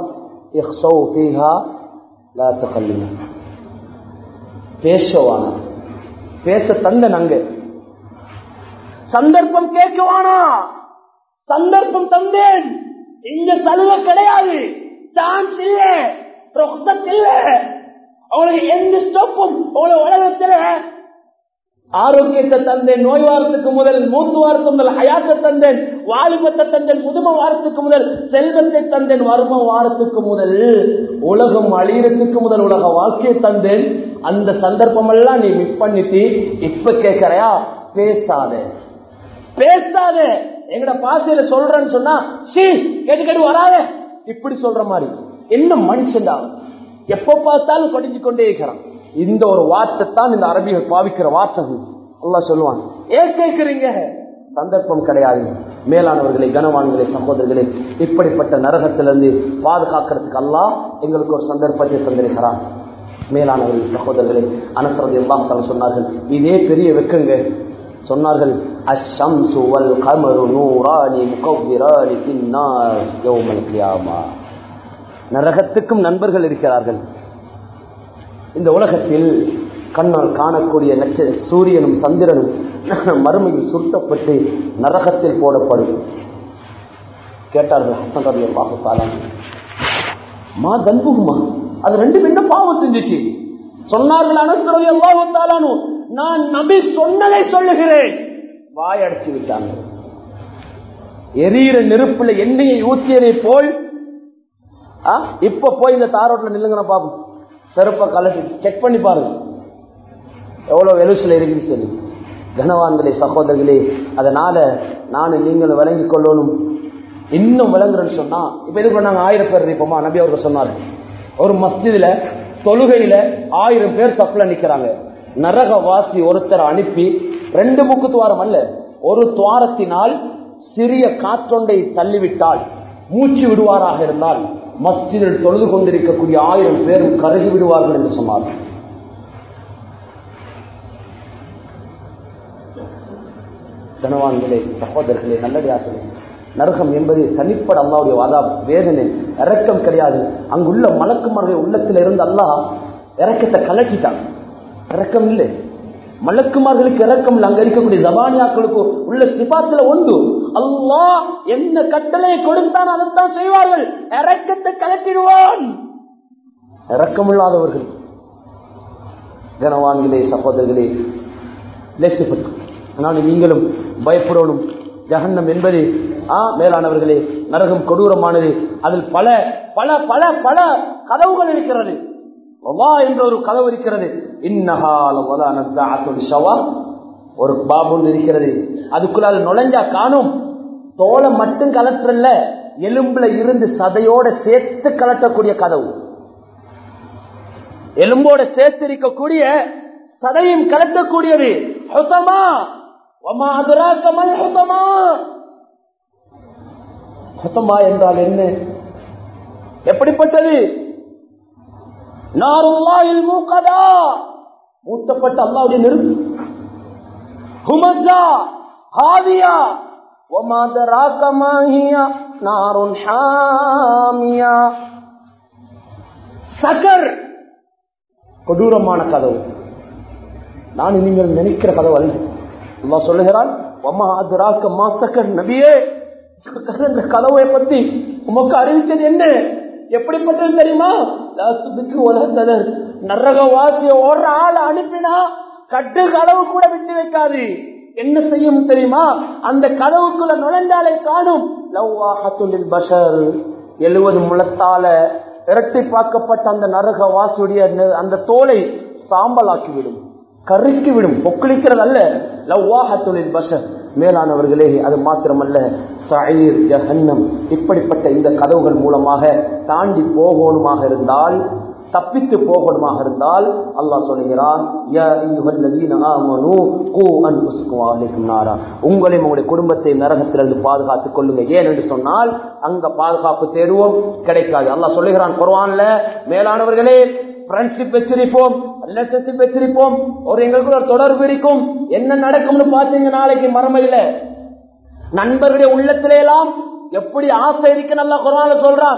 பேசவான பேச தந்த நங்க சந்தர்ப்பம் கேட்கவானா சந்தர்ப்பம் தந்தேன் இங்க சலுகை கிடையாது சான்ஸ் இல்ல இல்ல அவங்களுக்கு எந்த ஸ்டோப்பும் உங்களை உலகத்துல ஆரோக்கியத்தை தந்தேன் நோய் வாரத்துக்கு முதல் மூத்து வாரத்துக்கு முதல் ஹயாத்தை தந்தேன் வாலிபத்தை தந்தேன் முதும வாரத்துக்கு முதல் செல்வத்தை தந்தேன் வரும வாரத்துக்கு முதல் உலகம் அழியறதுக்கு முதல் உலக வாழ்க்கையை தந்தேன் அந்த சந்தர்ப்பம் எல்லாம் நீ மிஸ் பண்ணிட்டு இப்ப கேட்கறையா பேசாத பேசாத எங்கட பாசையில சொல்றேன்னு சொன்னா சி கேட்டு கேட்டு வராத இப்படி சொல்ற மாதிரி என்ன மனுஷன்டா எப்ப பார்த்தாலும் படிஞ்சு கொண்டே இருக்கிறான் இந்த ஒரு வார்த்தை தான் இந்த அரபிகள் பாவிக்கிற வார்த்தைகள் எல்லாம் சொல்லுவான் ஏன் கேட்கிறீங்க சந்தர்ப்பம் கிடையாது மேலானவர்களை கனவான்களே சகோதரர்களே இப்படிப்பட்ட நரகத்திலிருந்து பாதுகாக்கிறதுக்கு அல்லா எங்களுக்கு ஒரு சந்தர்ப்பத்தை தந்திருக்கிறான் மேலானவர்கள் சகோதரர்களே அனசரது எல்லாம் சொன்னார்கள் இதே பெரிய வெக்கங்க சொன்னார்கள் அஷம்சு வல் கமரு நூரானி முகவ்விரானி பின்னார் யௌமல் கியாமா நரகத்துக்கும் நண்பர்கள் இருக்கிறார்கள் இந்த உலகத்தில் கண்ணால் காணக்கூடிய நட்ச சூரியனும் சந்திரனும் மறுமையில் சுருட்டப்பட்டு நரகத்தில் போடப்படும் கேட்டார்கள் ஹசன் ரவி பாகுத்தாலாம் மா தன்புகுமா அது ரெண்டு என்ன பாவம் செஞ்சுச்சு சொன்னார்கள் அனஸ்ரவி அல்லாஹாலும் நான் நபி சொன்னதை சொல்லுகிறேன் வாயடைச்சு விட்டாங்க எரியிற நெருப்புல எண்ணெயை ஊற்றியதை போல் இப்ப போய் இந்த தாரோட்டில் நில்லுங்கன்னு பாப்போம் செருப்ப கலட்டி செக் பண்ணி பாருங்க எவ்வளவு எலுசில் இருக்குன்னு சொல்லி கனவான்களே சகோதரர்களே அதனால நானும் நீங்களும் விளங்கிக் கொள்ளணும் இன்னும் விளங்குறேன்னு சொன்னா இப்ப எதுக்கு நாங்க ஆயிரம் பேர் இருப்போமா நபி அவர்கள் சொன்னாரு ஒரு மஸ்ஜிதுல தொழுகையில ஆயிரம் பேர் சப்ல நிக்கிறாங்க நரகவாசி ஒருத்தர் அனுப்பி ரெண்டு முக்கு துவாரம் அல்ல ஒரு துவாரத்தினால் சிறிய காற்றொண்டை தள்ளிவிட்டால் மூச்சு விடுவாராக இருந்தால் மஸ்ஜிதில் தொழுது கொண்டிருக்கக்கூடிய ஆயிரம் பேரும் கருகி விடுவார்கள் என்று சொன்னார் கனவான்களே சகோதரர்களே நல்லடியார்களே நரகம் என்பது தனிப்பட அல்லாவுடைய வாதா வேதனை இறக்கம் கிடையாது அங்குள்ள மலக்குமார்கள் உள்ளத்தில் இருந்து அல்லாஹ் இறக்கத்தை கலட்டிட்டான் இறக்கம் இல்லை மலக்குமார்களுக்கு இறக்கம் இல்லை அங்க இருக்கக்கூடிய ஜபானியாக்களுக்கு உள்ள சிபாத்துல உண்டு அல்லாஹ் என்ன கட்டளை கொடுத்தான் அதைத்தான் செய்வார்கள் இறக்கத்தை கலட்டிடுவான் இறக்கமில்லாதவர்கள் கனவான்களே சகோதரர்களே லேசப்பட்டு ஆனால் நீங்களும் பயப்படணும் ஜகன்னம் என்பது ஆ மேலானவர்களே நரகம் கொடூரமானது அதில் பல பல பல பல கதவுகள் இருக்கிறது வா என்ற ஒரு கதவு இருக்கிறது ஒரு பாபு இருக்கிறது அதுக்குள்ள அது நுழைஞ்சா காணும் தோலை மட்டும் கலற்றல்ல எலும்புல இருந்து சதையோட சேர்த்து கலட்டக்கூடிய கதவு எலும்போட சேர்த்து இருக்கக்கூடிய சதையும் கலட்டக்கூடியது ஹுதமா வமா அதுராக்கமல் ஹுதமா ஹுதமா என்றால் என்ன எப்படிப்பட்டது நாருல்லாஹில் மூக்கதா மூட்டப்பட்ட அல்லாவுடைய நெருப்பு ஹுமஸா ஹாவியா وما أدراك ما هي نار حامية சகர் கொடூரமான கதவு நான் நீங்கள் நினைக்கிற கதவு அல்ல அல்லா சொல்லுகிறான் அம்மா அதுராக்க மாத்தக்கர் நபியே இந்த கதவை பத்தி உமக்கு அறிவிச்சது என்ன எப்படிப்பட்டது தெரியுமா லாசுக்கு உலகத்ததர் நரக வாசிய ஓடுற ஆளை அனுப்பினா கட்டு கதவு கூட விட்டு வைக்காது என்ன செய்யும் தெரியுமா அந்த கதவுக்குள்ள நுழைந்தாலே காணும் லவ்வாஹத்துலில் பஷர் எழுவது முளத்தால இரட்டி பார்க்கப்பட்ட அந்த நரக வாசியுடைய அந்த தோலை சாம்பலாக்கிவிடும் கருக்கி விடும் பொக்களிக்கிறது அல்ல லவ்வாஹத்துலில் பஷர் மேலானவர்களே அது மாத்திரமல்ல சயீர் ஜஹன்னம் இப்படிப்பட்ட இந்த கதவுகள் மூலமாக தாண்டி போகணுமாக இருந்தால் தப்பித்து போகணுமாக இருந்தால் அல்லாஹ் சொல்லுகிறான் உங்களையும் உங்களுடைய குடும்பத்தை நரகத்திலிருந்து பாதுகாத்துக் கொள்ளுங்க ஏன் என்று சொன்னால் அங்க பாதுகாப்பு தேர்வும் கிடைக்காது அல்லாஹ் சொல்லுகிறான் குர்வான்ல மேலானவர்களே ஃப்ரெண்ட்ஷிப் வச்சிருப்போம் ரிலேஷன்ஷிப் வச்சிருப்போம் ஒரு எங்களுக்கு ஒரு தொடர்பு இருக்கும் என்ன நடக்கும்னு பாத்தீங்க நாளைக்கு மரமையில நண்பர்களுடைய உள்ளத்திலே எல்லாம் எப்படி ஆசை இருக்கு நல்லா குரான சொல்றான்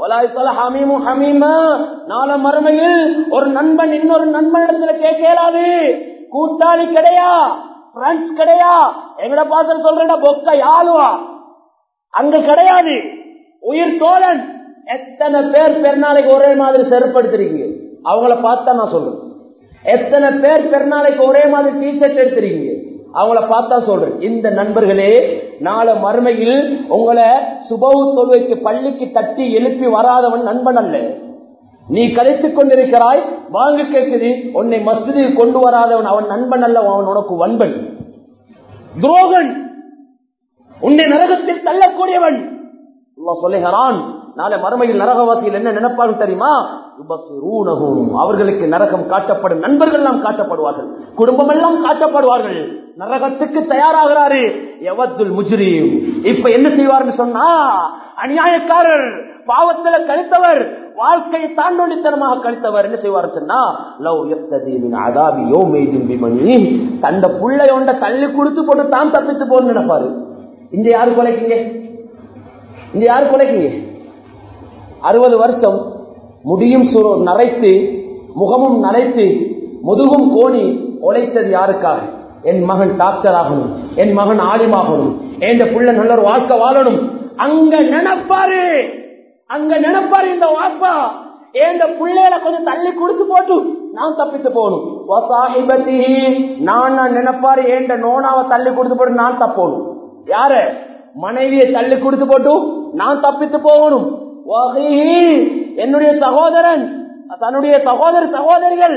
நாள மறுமையில் ஒரு நண்பன் இன்னொரு நண்பனிடத்துல கேட்கலாது கூட்டாளி கிடையா ஃப்ரெண்ட்ஸ் கிடையா எங்கட பாசல் சொல்றா பொக்க யாழுவா அங்க கிடையாது உயிர் தோழன் எத்தனை பேர் பெருநாளைக்கு ஒரே மாதிரி செருப்படுத்திருக்கீங்க அவங்கள பார்த்தா நான் சொல்றேன் எத்தனை பேர் பெருநாளைக்கு ஒரே மாதிரி டி ஷர்ட் எடுத்திருக்கீங்க அவங்கள பார்த்தா சொல்றேன் இந்த நண்பர்களே நாளை மறுமையில் உங்களை சுபவு தொழுவைக்கு பள்ளிக்கு தட்டி எழுப்பி வராதவன் நண்பன் அல்ல நீ கலைத்துக் கொண்டிருக்கிறாய் வாங்க கேட்குது உன்னை மஸ்ஜிதில் கொண்டு வராதவன் அவன் நண்பன் அல்ல அவன் உனக்கு வன்பன் துரோகன் உன்னை நரகத்தில் தள்ளக்கூடியவன் சொல்லுகிறான் நாளை மறுமையில் நரகவாசியில் என்ன நினைப்பாங்க தெரியுமா அவர்களுக்கு நரகம் காட்டப்படும் நண்பர்கள் எல்லாம் காட்டப்படுவார்கள் குடும்பம் எல்லாம் காட்டப்படுவார்கள் நரகத்துக்கு தயாராகிறாரு எவத்துல் முஜ்ரீம் இப்ப என்ன செய்வார்னு சொன்னா அநியாயக்காரர் பாவத்துல கழித்தவர் வாழ்க்கையை தாண்டோடித்தனமாக கழித்தவர் என்ன செய்வார் சொன்னா லவ் எப்தீன் அதாபி யோ மேதின் பிமணி தந்த புள்ளையோண்ட தள்ளி கொடுத்து போட்டு தான் தப்பித்து போன்னு நினைப்பாரு இங்க யாரு கொலைக்கீங்க இங்க யாரு கொலைக்கீங்க அறுபது வருஷம் முடியும் நரைத்து முகமும் நரைத்து முதுகும் கோணி உழைத்தது யாருக்காக என் மகன் டாக்டர் ஆகணும் என் மகன் ஆலிமாகணும் என் புள்ள நல்ல ஒரு வாழ்க்கை வாழணும் அங்க நினைப்பாரு அங்க நினைப்பாரு இந்த வாப்பா என் பிள்ளைகளை கொஞ்சம் தள்ளி கொடுத்து போட்டு நான் தப்பித்து போகணும் நான் நினைப்பாரு ஏன் நோனாவை தள்ளி கொடுத்து போட்டு நான் தப்போணும் யார மனைவியை தள்ளி கொடுத்து போட்டு நான் தப்பித்து போகணும் என்னுடைய சகோதரன் தன்னுடைய சகோதர சகோதரிகள்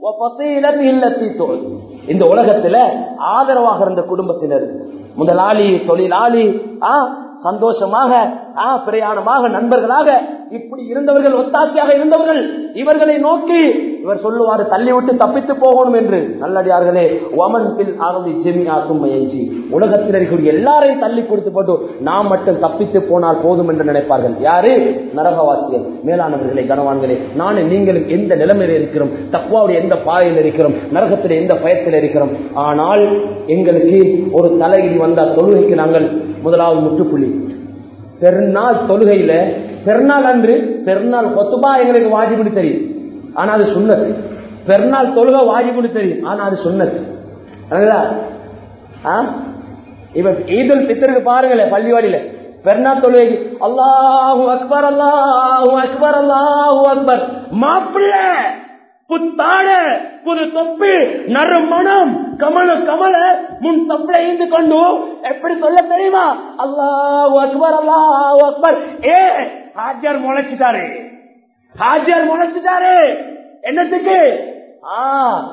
இந்த உலகத்துல ஆதரவாக இருந்த குடும்பத்தினர் முதலாளி தொழிலாளி சந்தோஷமாக ஆ, பிரயாணமாக நண்பர்களாக இப்படி இருந்தவர்கள் ஒத்தாசியாக இருந்தவர்கள் இவர்களை நோக்கி இவர் சொல்லுவாரு தள்ளி விட்டு தப்பித்து போகணும் என்று நல்லடியார்களே ஒமன் பில் ஆரம்பி ஜெமியா சும்மையஞ்சி உலகத்தில் இருக்கக்கூடிய எல்லாரையும் தள்ளி கொடுத்து போட்டு நாம் மட்டும் தப்பித்து போனால் போதும் என்று நினைப்பார்கள் யாரு நரகவாசியர் மேலானவர்களே கனவான்களே நானும் நீங்களும் எந்த நிலைமையில் இருக்கிறோம் தக்குவாவுடைய எந்த பாதையில் இருக்கிறோம் நரகத்தில் எந்த பயத்தில் இருக்கிறோம் ஆனால் எங்களுக்கு ஒரு தலைவிதி வந்தால் தொழுகைக்கு நாங்கள் முதலாவது முற்றுப்புள்ளி பெருநாள் தொழுகையில பெருநாள் அன்று பெருநாள் கொத்துபா எங்களுக்கு வாஜிபுடி தெரியும் ஆனா அது சுண்ணத் பெருநாள் தொழுகை வாஜிபுடி தெரியும் ஆனா அது சுண்ணத் அதுதா? ஆ? இப்ப ஈதுல் பித்தருக்கு பாருங்களேன் பள்ளிவாடியில பெருநாள் தொழுகைக்கு அல்லாஹு அக்பர் அல்லாஹு அக்பர் அல்லாஹு அக்பர் மாப்பிள்ளை புத்தாட புது தொப்பி நறுமணம் கமல கமல முன் தொப்பில ஈந்து கொண்டு எப்படி சொல்ல தெரியுமா அல்லாஹ் அக்பர் அல்லாஹ் அக்பர் ஏ ஹாஜர் முளைச்சிட்டாரு ஹாஜர் முளைச்சிட்டாரு என்னத்துக்கு ஆ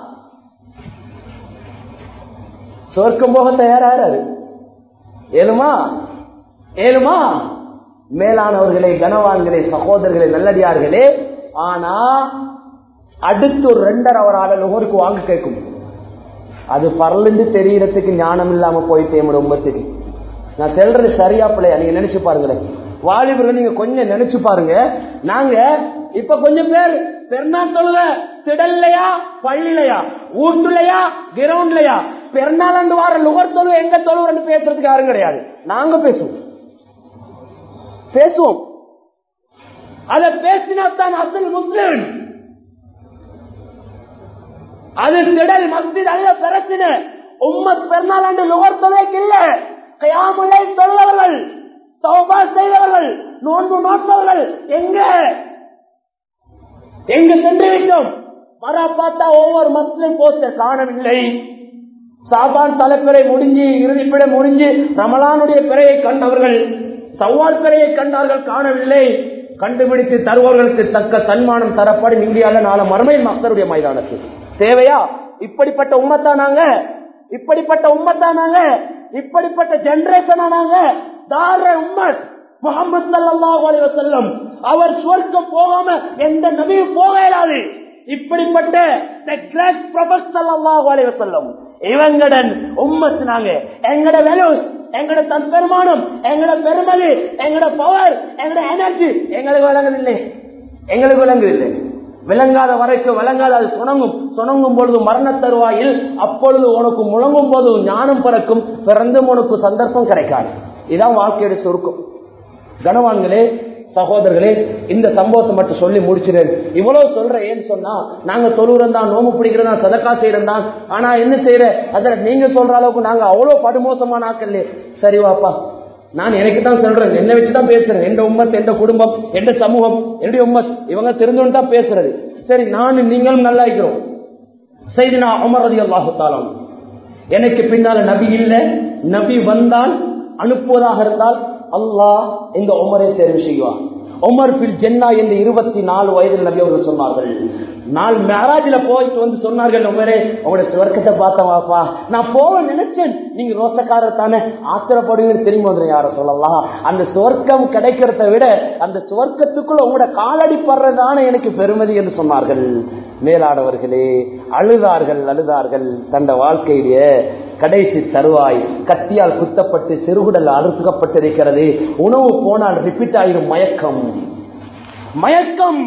சொர்க்கம் போக தயாராரு ஏழுமா ஏழுமா மேலானவர்களே கனவான்களே சகோதரர்களே நல்லடியார்களே ஆனா அடுத்து ஒரு ரெண்டரை அவர் ஆள நுகருக்கு வாங்க கேட்கும் அது பரலுந்து தெரியறதுக்கு ஞானம் இல்லாம போயிட்டே உம்பத்துக்கு நான் சொல்றது சரியா பிள்ளையா நீங்க நினைச்சு பாருங்களேன் வாலிபர்கள் நீங்க கொஞ்சம் நினைச்சு பாருங்க நாங்க இப்ப கொஞ்சம் பேர் பெருநாள் தொழுக திடல்லையா பள்ளிலையா வீட்டுலையா கிரவுண்ட்லயா பெருநாள் வார நுகர் தொழுவ எங்க தொழுவன்னு பேசுறதுக்கு யாரும் கிடையாது நாங்க பேசுவோம் பேசுவோம் அதை பேசினா தான் அசல் முஸ்லிம் அது திடல் மஸ்ஜித் அல்ல பிரச்சனை உம்மத் பெருநாள் அன்று நுகர் தொலைக்கு இல்ல கயாமுலை தொழுதவர்கள் தௌபா செய்தவர்கள் நோன்பு நோட்டவர்கள் எங்க எங்க சென்று விட்டோம் மரா பார்த்தா ஒவ்வொரு மஸ்லிம் போஸ்டர் காணவில்லை சாபான் தலைப்பிறை முடிஞ்சு இறுதிப்பிடை முடிஞ்சு ரமலானுடைய பிறையை கண்டவர்கள் சவால் பிறையை கண்டார்கள் காணவில்லை கண்டுபிடித்து தருவர்களுக்கு தக்க சன்மானம் தரப்படும் இந்தியாவில் நாளை மறுமை மக்களுடைய மைதானத்தில் தேவையா இப்படிப்பட்ட உம்மத்தானாங்க இப்படிப்பட்ட உம்மத்தானாங்க இப்படிப்பட்ட ஜெனரேஷன் ஆனாங்க தார உம்மத் முகமது சல்லாஹ் அலைஹி வஸல்லம் அவர் சுவர்க்கம் போகாம எந்த நபியும் போக இயலாது இப்படிப்பட்ட the great prophet sallallahu alaihi wasallam இவங்கடன் உம்மத் நாங்க எங்கட வேல்யூஸ் எங்கட தற்பெருமானம் எங்கட பெருமதி எங்கட பவர் எங்கட எனர்ஜி எங்களுக்கு விளங்குதில்லை எங்களுக்கு விளங்குதில்லை விளங்காத வரைக்கும் விளங்காத அது சுணங்கும் சுணங்கும் பொழுது மரண தருவாயில் அப்பொழுது உனக்கு முழங்கும் போது ஞானம் பிறக்கும் பிறந்தும் உனக்கு சந்தர்ப்பம் கிடைக்காது இதான் வாழ்க்கையோட சுருக்கம் கனவான்களே சகோதரர்களே இந்த சம்பவத்தை மட்டும் சொல்லி முடிச்சிருக்கேன் இவ்வளவு சொல்றேன் ஏன்னு சொன்னா நாங்க தொழுகிறோம் தான் நோம்பு பிடிக்கிறதா சதக்கா செய்யறோம் தான் ஆனா என்ன செய்யற அதுல நீங்க சொல்ற அளவுக்கு நாங்க அவ்வளவு படுமோசமான ஆட்கள் சரி வாப்பா நான் எனக்கு தான் சொல்றேன் என்ன வச்சு தான் பேசுறேன் எந்த உம்மத் எந்த குடும்பம் எந்த சமூகம் என்னுடைய உம்மத் இவங்க தெரிஞ்சோன்னு தான் பேசுறது சரி நானும் நீங்களும் நல்லா இருக்கிறோம் செய்தினா உமர் ரதி அல்லாஹு எனக்கு பின்னால நபி இல்ல நபி வந்தால் அனுப்புவதாக இருந்தால் அல்லாஹ் இந்த உமரை தேர்வு செய்வார் உமர் பில் ஜென்னா என்று இருபத்தி நாலு வயதில் நபி அவர்கள் சொன்னார்கள் நாள் மேராஜில போயிட்டு வந்து சொன்னார்கள் உமரே உங்களுடைய சுவர்க்கத்தை பார்த்தவாப்பா நான் போக நினைச்சேன் நீங்க ரோசக்காரர் தானே ஆத்திரப்படுவீங்கன்னு திரும்பி வந்து யார சொல்லலாம் அந்த சுவர்க்கம் கிடைக்கிறத விட அந்த சுவர்க்கத்துக்குள்ள உங்களோட காலடி படுறதான எனக்கு பெருமதி என்று சொன்னார்கள் மேலானவர்களே அழுதார்கள் அழுதார்கள் தந்த வாழ்க்கையுடைய கடைசி தருவாய் கத்தியால் குத்தப்பட்டு சிறுகுடல் அறுக்கப்பட்டிருக்கிறது உணவு போனால் ரிப்பீட் ஆயிரும் மயக்கம் மயக்கம்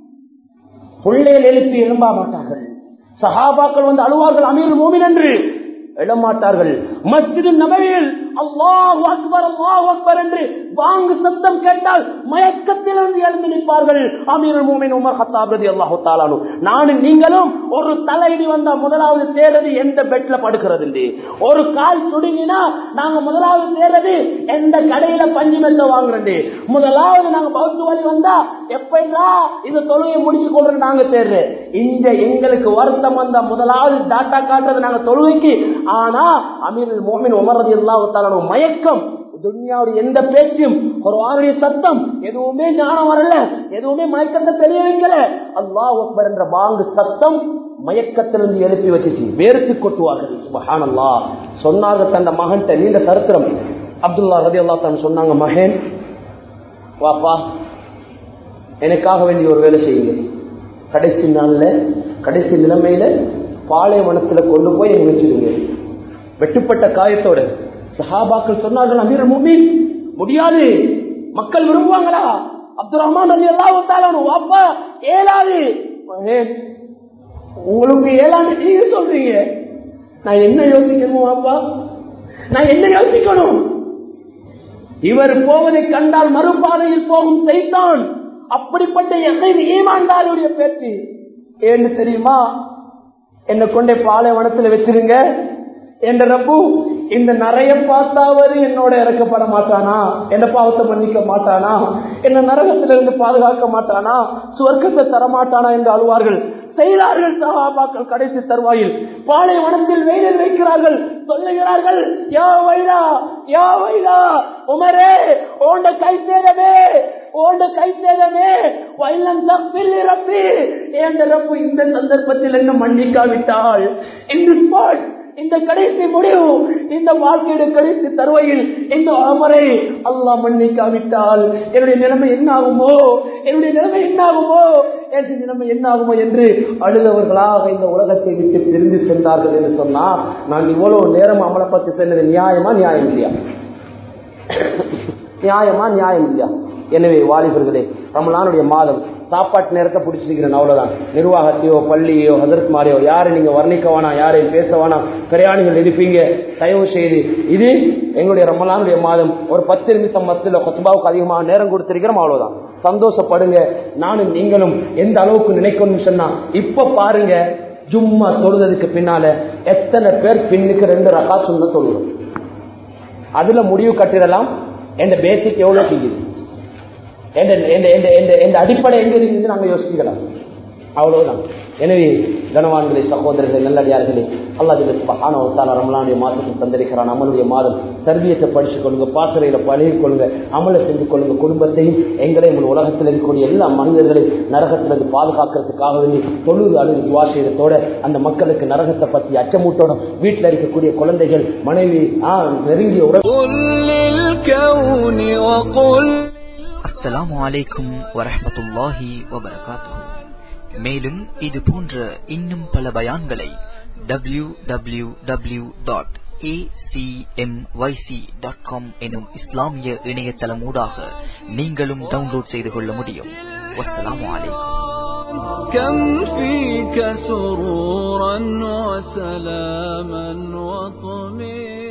புள்ளையில் எழுப்பி எழும்ப மாட்டார்கள் சஹாபாக்கள் வந்து அழுவார்கள் அமீர் மோமின் என்று எழமாட்டார்கள் மஸ்ஜிது நபையில் அல்லாஹ் அக்பர் அல்லாஹ் அக்பர் என்று வாங்கு சத்தம் கேட்டால் மயக்கத்திலிருந்து எழுந்து நிற்பார்கள் அமீர் மூமின் உமர் ஹத்தாப் ரதி அல்லாஹு தாலானு நானும் நீங்களும் ஒரு தலையடி வந்தா முதலாவது சேர்றது எந்த பெட்ல படுக்கிறது ஒரு கால் சுடுங்கினா நாங்க முதலாவது சேர்றது எந்த கடையில பஞ்சு மெத்த வாங்குறது முதலாவது நாங்க பௌத்த வழி வந்தா எப்படா இந்த தொழுகையை முடிச்சு கொள்றது நாங்க சேர்றேன் இந்த எங்களுக்கு வருத்தம் வந்தா முதலாவது டாட்டா காட்டுறது நாங்க தொழுகைக்கு ஆனா அமீர் மோமின் உமரது எல்லாத்தாலும் மயக்கம் துன்யாவுடைய எந்த பேச்சும் ஒரு வாருடைய சத்தம் எதுவுமே ஞானம் வரல எதுவுமே மயக்கத்தை தெரிய வைக்கல அல்லாஹ் அக்பர் என்ற பாங்கு சத்தம் மயக்கத்திலிருந்து எழுப்பி வச்சுச்சு வேர்த்து கொட்டுவார்கள் சுபஹானல்லா சொன்னாங்க தந்த மகன்கிட்ட நீண்ட சரித்திரம் அப்துல்லா ரதி அல்லா தான் சொன்னாங்க மகேன் வாப்பா எனக்காக வேண்டிய ஒரு வேலை செய்யுங்க கடைசி நாள்ல கடைசி நிலைமையில பாலைவனத்துல கொண்டு போய் என்னை வச்சிருங்க வெட்டுப்பட்ட காயத்தோட சஹாபாக்கள் சொன்னார்கள் அமீர் முமீன் முடியாது மக்கள் விரும்புவாங்களா அப்துல் ரஹ்மான் ரதி அல்லாஹ் வாப்பா ஏலாது மகேன் உங்களுக்கு ஏழாண்டு நீங்க சொல்றீங்க நான் என்ன யோசிக்கணும் அப்பா நான் என்ன யோசிக்கணும் இவர் போவதை கண்டால் மறுபாதையில் போகும் செய்தான் அப்படிப்பட்ட எசைன் ஈமாண்டாருடைய பேச்சு ஏன்னு தெரியுமா என்னை கொண்டே பாலைவனத்துல வச்சிருங்க என்ற ரப்பு இந்த நிறைய பார்த்தாவது என்னோட இறக்கப்பட மாட்டானா என்ன பாவத்தை மன்னிக்க மாட்டானா என்ன நரகத்திலிருந்து பாதுகாக்க மாட்டானா சுவர்க்கத்தை தரமாட்டானா என்று அழுவார்கள் செய்தார்கள் சகாபாக்கள் கடைசி தருவாயில் பாலைவனத்தில் வெயிலில் வைக்கிறார்கள் சொல்லுகிறார்கள் யா வைரா யா வைரா உமரே ஓண்ட கை சேதமே ஓண்ட கை சேதமே வைலம் தப்பில் ரப்பி என்ற ரப்பு இந்த சந்தர்ப்பத்தில் என்ன மன்னிக்காவிட்டால் இந்த ஸ்பாட் இந்த கடைசி முடிவு இந்த வாழ்க்கையுடைய கடைசி தருவையில் இந்த அமரை அல்லாஹ் மன்னிக்காவிட்டால் என்னுடைய நிலைமை என்ன ஆகுமோ என்னுடைய நிலைமை என்ன ஆகுமோ என்னுடைய நிலைமை என்ன ஆகுமோ என்று அழுதவர்களாக இந்த உலகத்தை விட்டு பிரிந்து சென்றார்கள் என்று சொன்னா நான் இவ்வளவு நேரம் அமலை பற்றி சொன்னது நியாயமா நியாயம் இல்லையா நியாயமா நியாயம் இல்லையா எனவே வாலிபர்களே ரமலானுடைய மாதம் சாப்பாட்டு நேரத்தை பிடிச்சிருக்கிறேன் அவ்வளவுதான் நிர்வாகத்தையோ பள்ளியோ ஹசரத் மாரியோ யாரை நீங்க வர்ணிக்க வேணாம் யாரையும் பேச வேணாம் பிரயாணிகள் இருப்பீங்க தயவு செய்து இது எங்களுடைய ரமலானுடைய மாதம் ஒரு பத்து நிமிஷம் மத்தியில் கொத்துபாவுக்கு அதிகமாக நேரம் கொடுத்திருக்கிறோம் அவ்வளவுதான் சந்தோஷப்படுங்க நானும் நீங்களும் எந்த அளவுக்கு நினைக்கணும்னு சொன்னா இப்ப பாருங்க ஜும்மா தொழுததுக்கு பின்னால எத்தனை பேர் பின்னுக்கு ரெண்டு ரகா சொன்ன தொழுகிறோம் அதுல முடிவு கட்டிடலாம் எந்த பேசிக் எவ்வளவு செஞ்சுது எந்த அடிப்படை எங்க இருக்குது நாங்க யோசிக்கலாம் அவ்வளவுதான் எனவே கனவான்களே சகோதரர்களே நல்லடியார்களே அல்லாஹ் ரமலானுடைய மாதத்தில் தந்திருக்கிறான் அமலுடைய மாதம் தர்பியத்தை படிச்சுக் கொள்ளுங்க பாசறையில பழகிக் கொள்ளுங்க அமலை செஞ்சு கொள்ளுங்க குடும்பத்தையும் எங்களையும் உங்கள் உலகத்தில் இருக்கக்கூடிய எல்லா மனிதர்களையும் நரகத்திலிருந்து பாதுகாக்கிறதுக்காக வேண்டி தொழுது அழுது துவா செய்யறதோட அந்த மக்களுக்கு நரகத்தை பற்றி அச்சமூட்டோட வீட்டில் இருக்கக்கூடிய குழந்தைகள் மனைவி ஆ நெருங்கிய உறவு அஸ்ஸலாமு அலைக்கும் வரஹமத்துல்லாஹி வபரகாத்துஹு மேலும் இது போன்ற இன்னும் பல பயான்களை W W W dot acmyc.com எனும் இஸ்லாமிய இணையதளமூடாக நீங்களும் டவுன்லோட் செய்து கொள்ள முடியும் வஸ்ஸலாமு அலைக்கும் كم فيك سرورا وسلاما وطمئنا